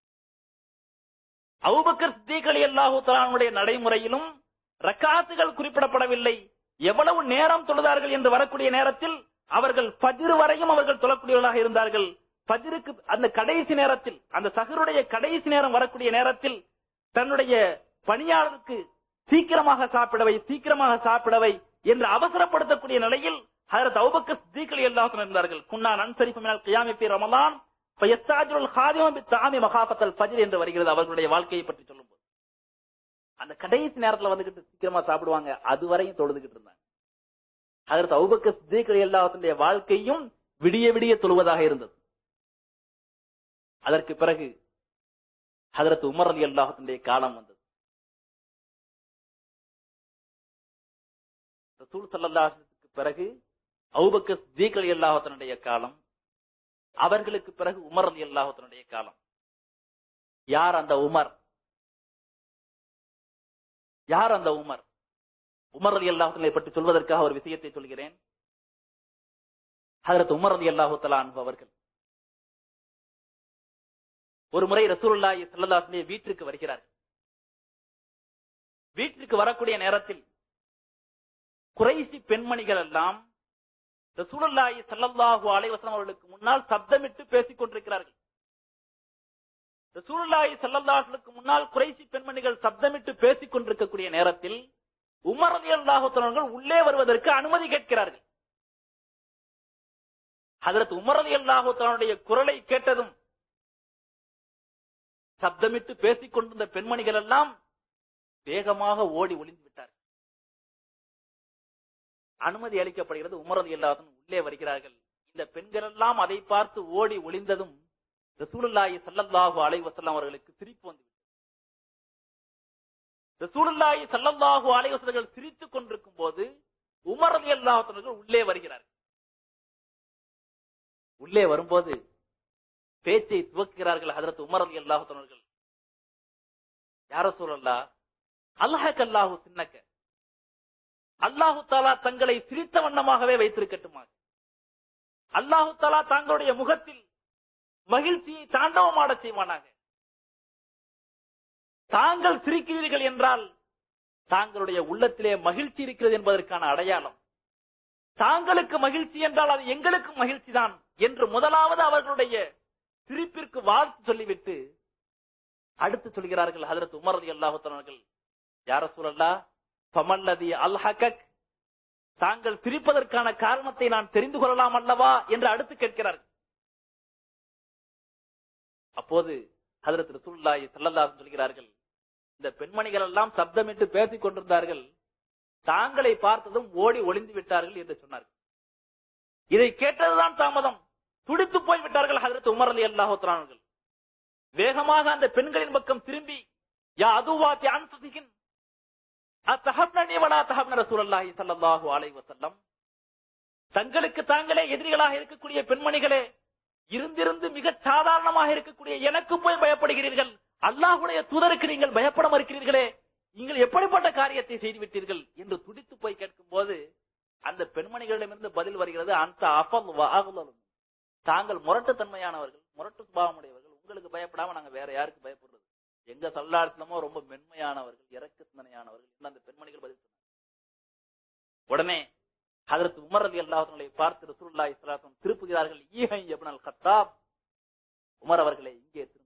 அவுபக்கர் சித்திகள் அல்லாஹு தலானுடைய நடைமுறையிலும் ரக்காத்துகள் குறிப்பிடப்படவில்லை எவ்வளவு நேரம் தொழுதார்கள் என்று வரக்கூடிய நேரத்தில் அவர்கள் பஜிரு வரையும் அவர்கள் தொழக்கூடியவர்களாக இருந்தார்கள் பஜிருக்கு அந்த கடைசி நேரத்தில் அந்த சகருடைய கடைசி நேரம் வரக்கூடிய நேரத்தில் தன்னுடைய பணியாளருக்கு சீக்கிரமாக சாப்பிடவை சீக்கிரமாக சாப்பிடவை என்று அவசரப்படுத்தக்கூடிய நிலையில் ஹதரத் அவுபக்கர் சித்திகள் எல்லாரும் இருந்தார்கள் குன்னான் அன்சரிஃபு மினல் கியாமி ஃபி ரமலான் ஃபயஸ்தாஜிருல் ஹாதிம பித்தாமி மகாஃபத்தல் ஃபஜ்ர் என்று வருகிறது அவர்களுடைய வாழ்க்கையை பற்றி சொல்லும்போது அந்த கடைசி நேரத்துல வந்துகிட்டு சீக்கிரமா சாப்பிடுவாங்க அது வரையும் தொழுதுகிட்டு இருந்தாங்க அதற்கு அவுபக்க சித்திகள் எல்லாத்தினுடைய வாழ்க்கையும் விடிய விடிய தொழுவதாக இருந்தது அதற்கு பிறகு ஹதரத் உமர் அலி அல்லாஹத்தினுடைய காலம் வந்தது ரசூல் சல்லாஹத்துக்கு பிறகு அவுபக்க சித்திகள் எல்லாத்தினுடைய காலம் அவர்களுக்கு பிறகு உமர் அலி அல்லாஹத்தினுடைய காலம் யார் அந்த உமர் யார் அந்த உமர் உமர் அலி அல்லாஹலை பற்றி சொல்வதற்காக ஒரு விஷயத்தை சொல்கிறேன் ஹதரத் உமர் அலி அல்லாஹு தலான் அவர்கள் ஒரு முறை ரசூலுல்லாஹி ஸல்லல்லாஹு வீட்டிற்கு வருகிறார்கள் வீட்டிற்கு வரக்கூடிய நேரத்தில் குறைசி பெண்மணிகள் எல்லாம் ரசூலுல்லாஹி ஸல்லல்லாஹு அலைஹி வஸல்லம் அவர்களுக்கு முன்னால் சப்தமிட்டு பேசிக் கொண்டிருக்கிறார்கள் ரசூலுல்லாஹி ஸல்லல்லாஹுக்கு முன்னால் குறைசி பெண்மணிகள் சப்தமிட்டு பேசிக் கொண்டிருக்கக்கூடிய நேரத்தில் உமர் ரலியல்லாஹு தஆலா உள்ளே வருவதற்கு அனுமதி கேட்கிறார்கள் ஹஜரத் உமர் ரலியல்லாஹு தஆலாவுடைய குரலை கேட்டதும் சப்தமிட்டு பேசிக் கொண்டிருந்த பெண்மணிகள் எல்லாம் வேகமாக ஓடி ஒளிந்து விட்டார்கள் அனுமதி அளிக்கப்படுகிறது உமர் ரலியல்லாஹு உள்ளே வருகிறார்கள் இந்த பெண்கள் எல்லாம் அதை பார்த்து ஓடி ஒளிந்ததும் ரசூலுல்லாஹி ஸல்லல்லாஹு அலைஹி வஸல்லம் அவர்களுக்கு சிரிப்பு வந்து ரசூலுல்லாஹி ஸல்லல்லாஹு அலைஹி வஸல்லம் சிரித்துக் கொண்டிருக்கும் போது உமர் ரலியல்லாஹு அன்ஹு உள்ளே வருகிறார்கள் உள்ளே வரும்போது பேச்சை துவக்குகிறார்கள் ஹஜரத் உமர் ரலியல்லாஹு அன்ஹு யார சூழல்லா அல்லாஹ் அல்லாஹு சின்னக்க அல்லாஹு தாலா தங்களை சிரித்த வண்ணமாகவே வைத்திருக்கட்டுமாக அல்லாஹு தாலா தங்களுடைய முகத்தில் மகிழ்ச்சியை தாண்டவமாட செய்வானாக தாங்கள் சிரிக்கிறீர்கள் என்றால் தாங்களுடைய உள்ளத்திலே மகிழ்ச்சி இருக்கிறது என்பதற்கான அடையாளம் தாங்களுக்கு மகிழ்ச்சி என்றால் அது எங்களுக்கு மகிழ்ச்சி தான் என்று முதலாவது அவர்களுடைய சிரிப்பிற்கு வாழ்த்து சொல்லிவிட்டு அடுத்து சொல்கிறார்கள் ஹதரத் உமர் அலி அல்லாஹர்கள் யார சூழல்லா பமல்லதி அல்ஹகக் தாங்கள் சிரிப்பதற்கான காரணத்தை நான் தெரிந்து கொள்ளலாம் அல்லவா என்று அடுத்து கேட்கிறார்கள் அப்போது ஹதரத் ரசூல்லாய் சல்லல்லாஹு சொல்கிறார்கள் இந்த பெண்மணிகள் எல்லாம் சப்தமிட்டு பேசிக் கொண்டிருந்தார்கள் தாங்களை பார்த்ததும் ஓடி ஒளிந்து விட்டார்கள் என்று சொன்னார்கள் இதை கேட்டதுதான் தாமதம் துடித்து போய் விட்டார்கள் ஹதரத் உமர் அலி அல்லாஹோத்ரானர்கள் வேகமாக அந்த பெண்களின் பக்கம் திரும்பி யா அதுவாத்தி அன்சுசிகின் அத்தஹப்னி வலா தஹப்ன ரசூலுல்லாஹி ஸல்லல்லாஹு அலைஹி வஸல்லம் தங்களுக்கு தாங்களே எதிரிகளாக இருக்கக்கூடிய பெண்மணிகளே இருந்திருந்து மிக சாதாரணமாக இருக்கக்கூடிய எனக்கு போய் பயப்படுகிறீர்கள் அல்லாஹுடைய தூதருக்கு நீங்கள் பயப்பட மறுக்கிறீர்களே நீங்கள் எப்படிப்பட்ட காரியத்தை செய்துவிட்டீர்கள் என்று துடித்து போய் கேட்கும் போது அந்த பெண்மணிகளிடமிருந்து பதில் வருகிறது அந்த அஃபல் வாகுலும் தாங்கள் முரட்டுத்தன்மையானவர்கள் முரட்டு சுபாவமுடையவர்கள் உங்களுக்கு பயப்படாம நாங்க வேற யாருக்கு பயப்படுறது எங்க சல்லாடத்திலமோ ரொம்ப மென்மையானவர்கள் இறக்க சிந்தனையானவர்கள் என்று அந்த பெண்மணிகள் பதில் சொன்னார் உடனே அதற்கு உமர் அலி அல்லாஹர்களை பார்த்து ரசூல்லா இஸ்லாசம் திருப்புகிறார்கள் ஈஹை எப்னல் கத்தாப் உமர் அவர்களை இங்கே திரும்ப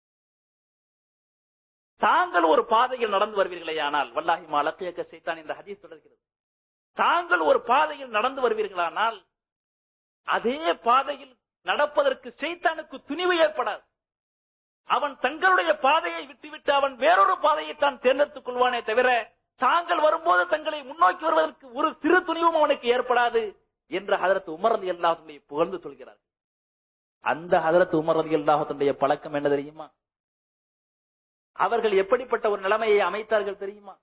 தாங்கள் ஒரு பாதையில் நடந்து வருவீர்களே ஆனால் வல்லாஹி மாலக்கியக்க சைத்தான் இந்த ஹதீஸ் தொடர்கிறது தாங்கள் ஒரு பாதையில் நடந்து வருவீர்களானால் அதே பாதையில் நடப்பதற்கு சைத்தானுக்கு துணிவு ஏற்படாது அவன் தங்களுடைய பாதையை விட்டுவிட்டு அவன் வேறொரு பாதையை தான் தேர்ந்தெடுத்துக் கொள்வானே தவிர தாங்கள் வரும்போது தங்களை முன்னோக்கி வருவதற்கு ஒரு சிறு துணிவும் அவனுக்கு ஏற்படாது என்று ஹதரத் உமர் அலி அல்லாஹுடைய புகழ்ந்து சொல்கிறார் அந்த ஹதரத் உமர் அலி அல்லாஹுடைய பழக்கம் என்ன தெரியுமா அவர்கள் எப்படிப்பட்ட ஒரு நிலைமையை அமைத்தார்கள் தெரியுமா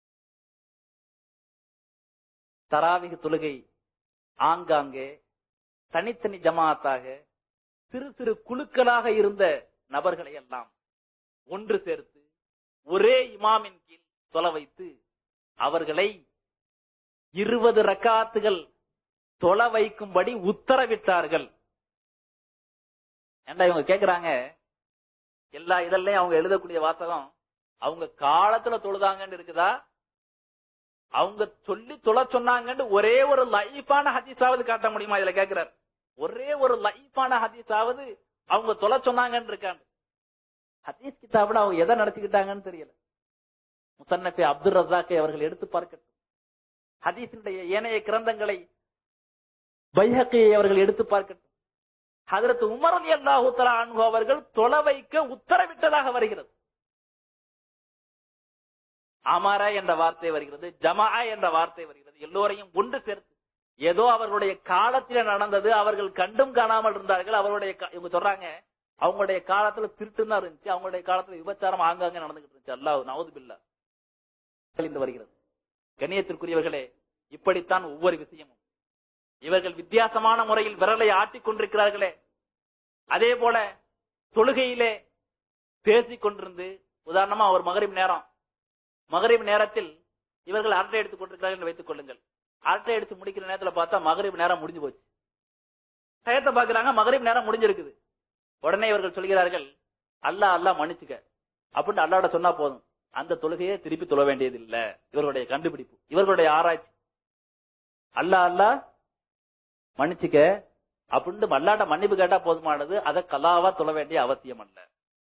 தராவிக தொழுகை ஆங்காங்கே தனித்தனி ஜமாத்தாக சிறு சிறு குழுக்களாக இருந்த நபர்களை எல்லாம் ஒன்று சேர்த்து ஒரே இமாமின் கீழ் தொலை வைத்து அவர்களை இருபது ரக்காத்துகள் தொலை வைக்கும்படி உத்தரவிட்டார்கள் ஏண்டா இவங்க கேக்குறாங்க எல்லா இதெல்லாம் அவங்க எழுதக்கூடிய வாசகம் அவங்க காலத்துல தொழுதாங்கன்னு இருக்குதா அவங்க சொல்லி தொலை சொன்னாங்கன்னு ஒரே ஒரு லைஃபான ஹதீஸாவது காட்ட முடியுமா இதுல கேக்குறாரு ஒரே ஒரு லைஃபான ஹதீஸாவது அவங்க தொலை சொன்னாங்கன்னு இருக்காங்க ஹதீஸ் கிதாபுல அவங்க எதை நடத்திக்கிட்டாங்கன்னு தெரியல முசன்னஃபி அப்துல் ரசாக்கை அவர்கள் எடுத்து பார்க்கட்டும் ஹதீஸினுடைய ஏனைய கிரந்தங்களை பைஹக்கையை அவர்கள் எடுத்து பார்க்கட்டும் ஹதரத் உமர் அலி அல்லாஹு அன்ஹு அவர்கள் தொலை வைக்க உத்தரவிட்டதாக வருகிறது அமர என்ற வார்த்தை வருகிறது ஜமா என்ற வார்த்தை வருகிறது எல்லோரையும் ஒன்று சேர்த்து ஏதோ அவர்களுடைய காலத்தில நடந்தது அவர்கள் கண்டும் காணாமல் இருந்தார்கள் அவர்களுடைய கா- இவங்க சொல்றாங்க அவங்களுடைய காலத்துல திருட்டு தான் இருந்துச்சு அவங்களுடைய காலத்துல விபச்சாரம் ஆங்காங்க நடந்துகிட்டு இருந்துச்சு அல்லாஹ் நவது பில்லா இருந்து வருகிறது கண்ணியத்திற்குரியவர்களே இப்படித்தான் ஒவ்வொரு விஷயமும் இவர்கள் வித்தியாசமான முறையில் விரலை ஆட்டிக் கொண்டிருக்கிறார்களே அதே போல தொழுகையிலே பேசிக் கொண்டிருந்து உதாரணமா ஒரு மகரிப் நேரம் மகரிப் நேரத்தில் இவர்கள் அரட்டை எடுத்துக் கொண்டிருக்கிறார்கள் என்று வைத்துக் கொள்ளுங்கள் அரட்டை எடுத்து முடிக்கிற நேரத்துல பார்த்தா மகரிப் நேரம் முடிஞ்சு போச்சு டயத்தை பாக்குறாங்க மகரிப் நேரம் முடிஞ்சிருக்குது உடனே இவர்கள் சொல்கிறார்கள் அல்லாஹ் அல்லாஹ் மன்னிச்சுக்க அப்படின்னு அல்லாட சொன்னா போதும் அந்த தொழுகையை திருப்பி தொழ வேண்டியது இல்ல இவர்களுடைய கண்டுபிடிப்பு இவர்களுடைய ஆராய்ச்சி அல்லாஹ் அல்லாஹ் மன்னிச்சுக்க அப்படின்னு அல்லாட்ட மன்னிப்பு கேட்டா போதுமானது அதை கலாவா தொழ வேண்டிய அவசியம் அல்ல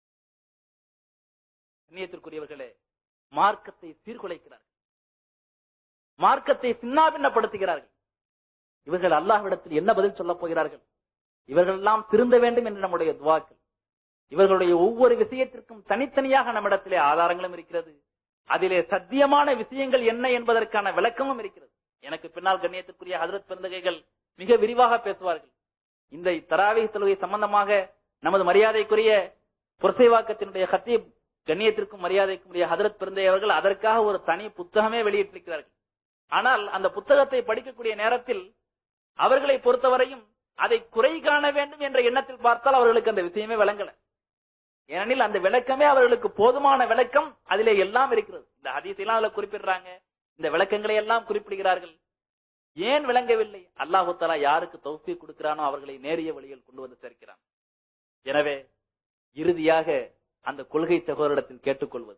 கண்ணியத்திற்குரியவர்களே மார்க்கத்தை சீர்குலைக்கிறார்கள் மார்க்கத்தை சின்னாபின்னப்படுத்துகிறார்கள் இவர்கள் அல்லாஹ்விடத்தில் என்ன பதில் சொல்லப் போகிறார்கள் இவர்கள் எல்லாம் திருந்த வேண்டும் என்று நம்முடைய துவாக்கள் இவர்களுடைய ஒவ்வொரு விஷயத்திற்கும் தனித்தனியாக நம்மிடத்திலே ஆதாரங்களும் இருக்கிறது அதிலே சத்தியமான விஷயங்கள் என்ன என்பதற்கான விளக்கமும் இருக்கிறது எனக்கு பின்னால் கண்ணியத்திற்குரிய ஹதரத் பிறந்தகைகள் மிக விரிவாக பேசுவார்கள் இந்த தராவி தொழுகை சம்பந்தமாக நமது மரியாதைக்குரிய புரசைவாக்கத்தினுடைய ஹத்தீப் கண்ணியத்திற்கும் மரியாதைக்கும் உரிய ஹதரத் பிறந்தை அவர்கள் அதற்காக ஒரு தனி புத்தகமே வெளியிட்டிருக்கிறார்கள் ஆனால் அந்த புத்தகத்தை படிக்கக்கூடிய நேரத்தில் அவர்களை பொறுத்தவரையும் அதை குறை காண வேண்டும் என்ற எண்ணத்தில் பார்த்தால் அவர்களுக்கு அந்த விஷயமே விளங்கல ஏனெனில் அந்த விளக்கமே அவர்களுக்கு போதுமான விளக்கம் அதிலே எல்லாம் இருக்கிறது இந்த ஹதீஸெல்லாம் அதுல குறிப்பிடுறாங்க இந்த விளக்கங்களை எல்லாம் குறிப்பிடுகிறார்கள் ஏன் விளங்கவில்லை அல்லாஹு தலா யாருக்கு தௌஃபீக் கொடுக்கிறானோ அவர்களை நேரிய வழியில் கொண்டு வந்து சேர்க்கிறான் எனவே இறுதியாக அந்த கொள்கை சகோதரிடத்தில் கேட்டுக்கொள்வது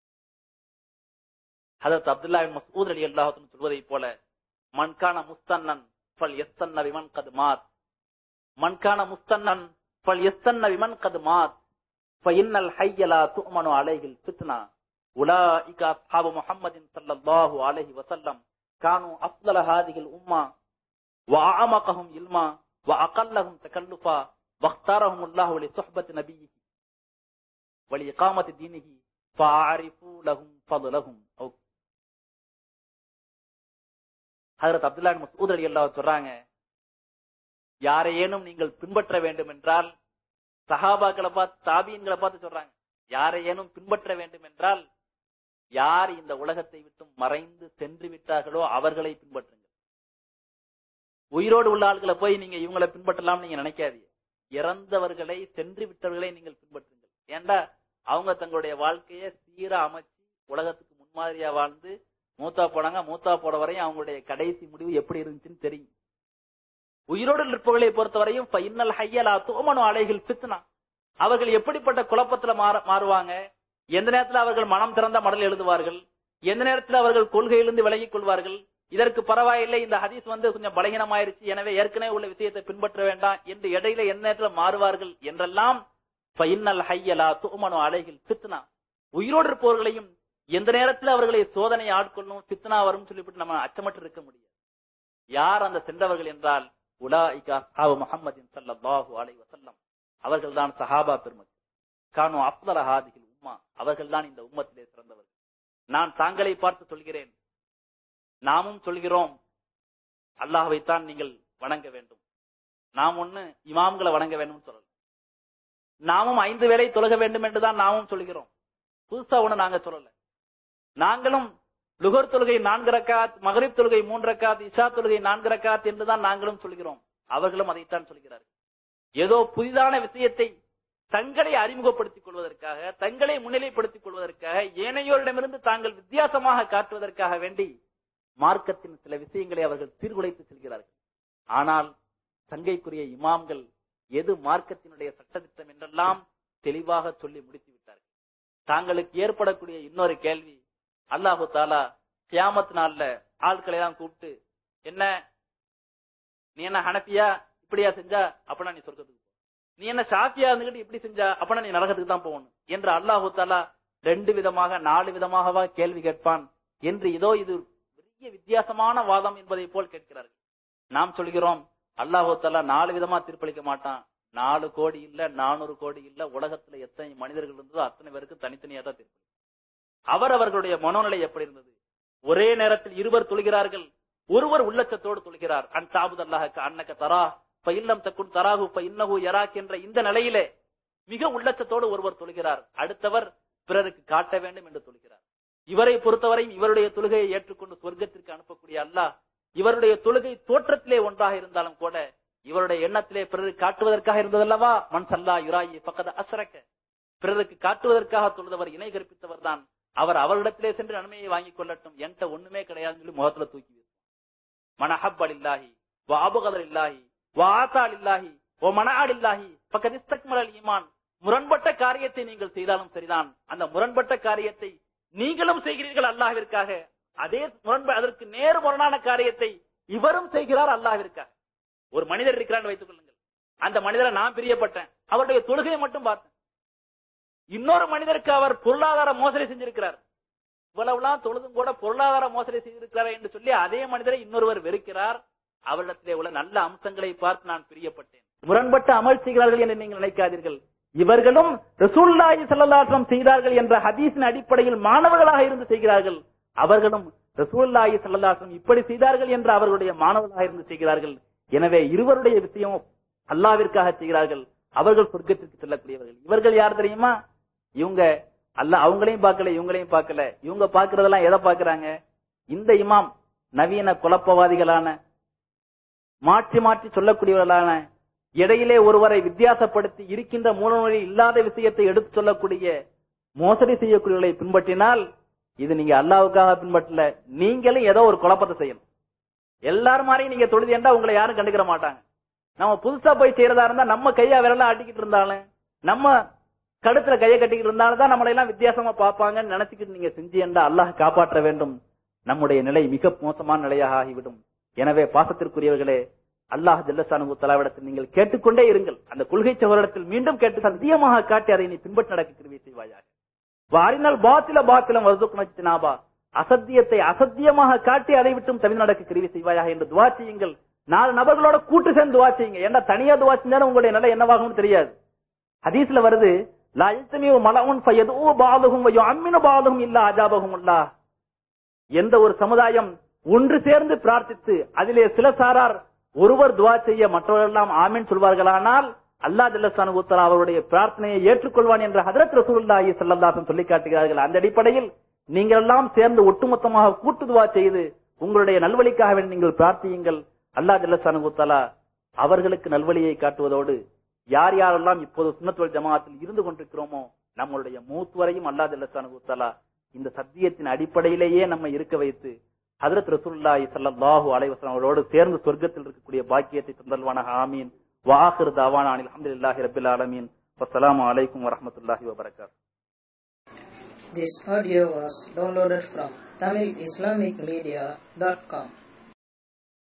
ஹதரத் அப்துல்லா மசூத் அலி அல்லாஹும் சொல்வதைப் போல மண்கான முஸ்தன்னன் பல் எஸ்தன்ன விமன் கது மாத் மண்கான முஸ்தன்னன் பல் எஸ்தன்ன விமன் கது மாத் فإن الحي لا تؤمن عليه الفتنة أولئك أصحاب محمد صلى الله عليه وسلم كانوا أفضل هذه الأمة وأعمقهم علما وأقلهم تكلفا واختارهم الله لصحبة نبيه ولإقامة دينه فأعرفوا لهم فضلهم أو ஹதரத் அப்துல்லா மசூத் அலி அல்லாஹ் சொல்றாங்க யாரையேனும் நீங்கள் பின்பற்ற வேண்டும் என்றால் சஹாபாக்களை பார்த்து தாபியன்களை பார்த்து சொல்றாங்க யாரையேனும் பின்பற்ற வேண்டும் என்றால் யார் இந்த உலகத்தை விட்டும் மறைந்து சென்று விட்டார்களோ அவர்களை பின்பற்றுங்கள் உயிரோடு உள்ள ஆட்களை போய் நீங்க இவங்களை பின்பற்றலாம் நீங்க நினைக்காதீங்க இறந்தவர்களை சென்று விட்டவர்களை நீங்கள் பின்பற்றுங்கள் ஏண்டா அவங்க தங்களுடைய வாழ்க்கையை சீரா அமைச்சு உலகத்துக்கு முன்மாதிரியா வாழ்ந்து மூத்தா போனாங்க மூத்தா போட வரையும் அவங்களுடைய கடைசி முடிவு எப்படி இருந்துச்சுன்னு தெரியும் உயிரோடு இருப்பவர்களை பொறுத்தவரையும் இன்னல் ஹையலா தோமனு அலைகள் பித்னா அவர்கள் எப்படிப்பட்ட குழப்பத்துல மாற மாறுவாங்க எந்த நேரத்தில் அவர்கள் மனம் திறந்த மடல் எழுதுவார்கள் எந்த நேரத்தில் அவர்கள் கொள்கையிலிருந்து விலகிக் கொள்வார்கள் இதற்கு பரவாயில்லை இந்த ஹதீஸ் வந்து கொஞ்சம் பலகீனமாயிருச்சு எனவே ஏற்கனவே உள்ள விஷயத்தை பின்பற்ற வேண்டாம் என்று இடையில எந்த நேரத்தில் மாறுவார்கள் என்றெல்லாம் இன்னல் ஹையலா தோமனு அலைகள் பித்னா உயிரோடு இருப்பவர்களையும் எந்த நேரத்தில் அவர்களை சோதனை ஆட்கொள்ளும் பித்னா வரும் சொல்லிவிட்டு நம்ம அச்சமற்று இருக்க முடியாது யார் அந்த சென்றவர்கள் என்றால் உலாயிகா சாவு முகமதின் சல்லாஹு அலை வசல்லம் அவர்கள் தான் சஹாபா பெருமக்கள் கானோ அப்தல ஹாதிகள் உம்மா அவர்கள் தான் இந்த உம்மத்திலே சிறந்தவர்கள் நான் தாங்களை பார்த்து சொல்கிறேன் நாமும் சொல்கிறோம் அல்லாஹைத்தான் நீங்கள் வணங்க வேண்டும் நாம் ஒண்ணு இமாம்களை வணங்க வேண்டும் சொல்லல நாமும் ஐந்து வேளை தொழுக வேண்டும் என்றுதான் நாமும் சொல்கிறோம் புதுசா ஒண்ணு நாங்க சொல்லல நாங்களும் லுகர் தொழுகை நான்கு ரக்காத் மகரிப் தொழுகை மூன்று ரக்காத் இஷா தொழுகை நான்கு ரக்காத் என்றுதான் நாங்களும் சொல்கிறோம் அவர்களும் அதைத்தான் சொல்கிறார்கள் ஏதோ புதிதான விஷயத்தை தங்களை அறிமுகப்படுத்திக் கொள்வதற்காக தங்களை முன்னிலைப்படுத்திக் கொள்வதற்காக ஏனையோரிடமிருந்து தாங்கள் வித்தியாசமாக காட்டுவதற்காக வேண்டி மார்க்கத்தின் சில விஷயங்களை அவர்கள் சீர்குலைத்து செல்கிறார்கள் ஆனால் தங்கைக்குரிய இமாம்கள் எது மார்க்கத்தினுடைய சட்டத்திட்டம் என்றெல்லாம் தெளிவாக சொல்லி முடித்து விட்டார்கள் தாங்களுக்கு ஏற்படக்கூடிய இன்னொரு கேள்வி அல்லாஹு தாலா கியாமத் நாள்ல ஆட்களை எல்லாம் கூப்பிட்டு என்ன நீ என்ன ஹனப்பியா இப்படியா செஞ்சா அப்பனா நீ சொர்க்கத்துக்கு போ நீ என்ன ஷாஃபியா இருந்துகிட்டு இப்படி செஞ்சா அப்பனா நீ நரகத்துக்கு தான் போகணும் என்று அல்லாஹு தாலா ரெண்டு விதமாக நாலு விதமாகவா கேள்வி கேட்பான் என்று இதோ இது பெரிய வித்தியாசமான வாதம் என்பதை போல் கேட்கிறார்கள் நாம் சொல்கிறோம் அல்லாஹு தாலா நாலு விதமா தீர்ப்பளிக்க மாட்டான் நாலு கோடி இல்ல நானூறு கோடி இல்ல உலகத்துல எத்தனை மனிதர்கள் இருந்ததோ அத்தனை பேருக்கு தனித்தனியா தான் தீர்ப்பு அவர் அவர்களுடைய மனோநிலை எப்படி இருந்தது ஒரே நேரத்தில் இருவர் தொழுகிறார்கள் ஒருவர் உள்ளச்சத்தோடு தொழுகிறார் அன் தாபுத் அல்லாஹக்க அன்னக்க தரா இப்ப இல்லம் தக்குன் தராகு இப்ப இன்னகு யராக் என்ற இந்த நிலையிலே மிக உள்ளச்சத்தோடு ஒருவர் தொழுகிறார் அடுத்தவர் பிறருக்கு காட்ட வேண்டும் என்று தொழுகிறார் இவரை பொறுத்தவரை இவருடைய தொழுகையை ஏற்றுக்கொண்டு சொர்க்கத்திற்கு அனுப்பக்கூடிய அல்லாஹ் இவருடைய தொழுகை தோற்றத்திலே ஒன்றாக இருந்தாலும் கூட இவருடைய எண்ணத்திலே பிறருக்கு காட்டுவதற்காக இருந்ததல்லவா மண் சல்லா யுராயி பக்கத அசரக்க பிறருக்கு காட்டுவதற்காக தொழுதவர் இணை கற்பித்தவர் தான் அவர் அவரிடத்திலே சென்று நன்மையை வாங்கிக் கொள்ளட்டும் என்கிட்ட ஒண்ணுமே கிடையாதுன்னு சொல்லி முகத்துல தூக்கி வீசுவார் மனஹப் அலில்லாஹி வ அபுகதர் இல்லாஹி வ ஆத்தால் இல்லாஹி ஓ மனஆல் இல்லாஹி பக்கத் இஸ்தக்மல் அல் ஈமான் முரண்பட்ட காரியத்தை நீங்கள் செய்தாலும் சரிதான் அந்த முரண்பட்ட காரியத்தை நீங்களும் செய்கிறீர்கள் அல்லாஹ்விற்காக அதே முரண்ப அதற்கு நேர் முரணான காரியத்தை இவரும் செய்கிறார் அல்லாஹ்விற்காக ஒரு மனிதர் இருக்கிறான்னு வைத்துக் கொள்ளுங்கள் அந்த மனிதரை நான் பிரியப்பட்டேன் அவருடைய தொழுகையை மட்டும் பார்த்தேன் இன்னொரு மனிதருக்கு அவர் பொருளாதார மோசடி செஞ்சிருக்கிறார் இவ்வளவுலாம் தொழுதும் கூட பொருளாதார மோசடி செய்திருக்கிறார் என்று சொல்லி அதே மனிதரை இன்னொருவர் வெறுக்கிறார் அவரிடத்திலே உள்ள நல்ல அம்சங்களை பார்த்து நான் பிரியப்பட்டேன் முரண்பட்ட அமல் செய்கிறார்கள் என்று நீங்கள் நினைக்காதீர்கள் இவர்களும் ரசூல்லாஹி ஸல்லல்லாஹு செய்தார்கள் என்ற ஹதீஸின் அடிப்படையில் மாணவர்களாக இருந்து செய்கிறார்கள் அவர்களும் ரசூல்லாஹி ஸல்லல்லாஹு இப்படி செய்தார்கள் என்று அவர்களுடைய மாணவர்களாக இருந்து செய்கிறார்கள் எனவே இருவருடைய விஷயம் அல்லாவிற்காக செய்கிறார்கள் அவர்கள் சொர்க்கத்திற்கு செல்லக்கூடியவர்கள் இவர்கள் யார் தெரியுமா இவங்க அல்ல அவங்களையும் பார்க்கல இவங்களையும் பார்க்கல இவங்க பார்க்கறதெல்லாம் எதை பார்க்கறாங்க இந்த இமாம் நவீன குழப்பவாதிகளான மாற்றி மாற்றி சொல்லக்கூடியவர்களான இடையிலே ஒருவரை வித்தியாசப்படுத்தி இருக்கின்ற மூலமொழி இல்லாத விஷயத்தை எடுத்து சொல்லக்கூடிய மோசடி செய்யக்கூடியவர்களை பின்பற்றினால் இது நீங்க அல்லாவுக்காக பின்பற்றல நீங்களும் ஏதோ ஒரு குழப்பத்தை செய்யணும் எல்லாரும் மாதிரியும் நீங்க தொழுதியண்டா உங்களை யாரும் கண்டுக்கிற மாட்டாங்க நம்ம புதுசா போய் செய்யறதா இருந்தா நம்ம கையா விரல ஆட்டிக்கிட்டு இருந்தாலும் நம்ம கழுத்துல கையை கட்டிக்கிட்டு இருந்தாலும் தான் நம்மளை எல்லாம் வித்தியாசமா பார்ப்பாங்கன்னு நினைச்சுக்கிட்டு நீங்க செஞ்சியண்டா அல்லாஹ் காப்பாற்ற வேண்டும் நம்முடைய நிலை மிக மோசமான நிலையாக ஆகிவிடும் எனவே பாசத்திற்குரியவர்களே அல்லாஹ் ஜல்லசானு தலாவிடத்தில் நீங்கள் கேட்டுக்கொண்டே இருங்கள் அந்த கொள்கை சகோதரத்தில் மீண்டும் கேட்டு சத்தியமாக காட்டி அதை நீ பின்பற்றி நடக்க கிருவி செய்வாயாக வாரினால் பாத்தில பாத்திலம் வசுக்குனாபா அசத்தியத்தை அசத்தியமாக காட்டி அதை விட்டும் தவிர நடக்க கிருவி செய்வாயாக என்று துவா செய்யுங்கள் நாலு நபர்களோட கூட்டு சேர்ந்து துவா செய்யுங்க ஏன்னா தனியா துவா செஞ்சாலும் உங்களுடைய நிலை என்னவாகும் தெரியாது ஹதீஸ்ல வருது லா இல்தமியு மலவுன் ஃபயதுஉ பாதுஹும் வ யுஅம்மினு பாதுஹும் இல்லா அஜாபஹும் அல்லாஹ் எந்த ஒரு சமுதாயம் ஒன்று சேர்ந்து பிரார்த்தித்து அதிலே சில சாரார் ஒருவர் துவா செய்ய மற்றவர்களெல்லாம் ஆமீன் சொல்வார்களானால் அல்லாஹ் ஜல்லசானு உத்தரா அவருடைய பிரார்த்தனையை ஏற்றுக்கொள்வான் என்ற ஹதரத் ரசூலுல்லாஹி ஸல்லல்லாஹு சொல்லி காட்டுகிறார்கள் அந்த அடிப்படையில் நீங்கள் எல்லாம் சேர்ந்து ஒட்டுமொத்தமாக கூட்டு துவா செய்து உங்களுடைய நல்வழிக்காக வேண்டி நீங்கள் பிரார்த்தியுங்கள் அல்லாஹ் ஜல்லசானு உத்தலா அவர்களுக்கு நல்வழியை காட்டுவதோடு யார் யாரெல்லாம் இப்போது சுண்ணத்துவல் ஜமாத்தில் இருந்து கொண்டிருக்கிறோமோ நம்மளுடைய மூத்துவரையும் அல்லாஹ் ஜல்லசானு உத்தலா இந்த சத்தியத்தின் அடிப்படையிலேயே நம்ம இருக்க வைத்து ஹதரத் ரசூலுல்லாஹி ஸல்லல்லாஹு அலைஹி வஸல்லம் அவரோடு சேர்ந்து சொர்க்கத்தில் இருக்கக்கூடிய பாக்கியத்தை தந்தல்வானாக ஆமீன் வாஹிர் தாவானா அனில் அல்ஹம்துலில்லாஹி ரப்பில் ஆலமீன் வஸ்ஸலாமு அலைக்கும் வரஹ்மத்துல்லாஹி வபரகாத்துஹு This audio was downloaded from TamilIslamicMedia.com.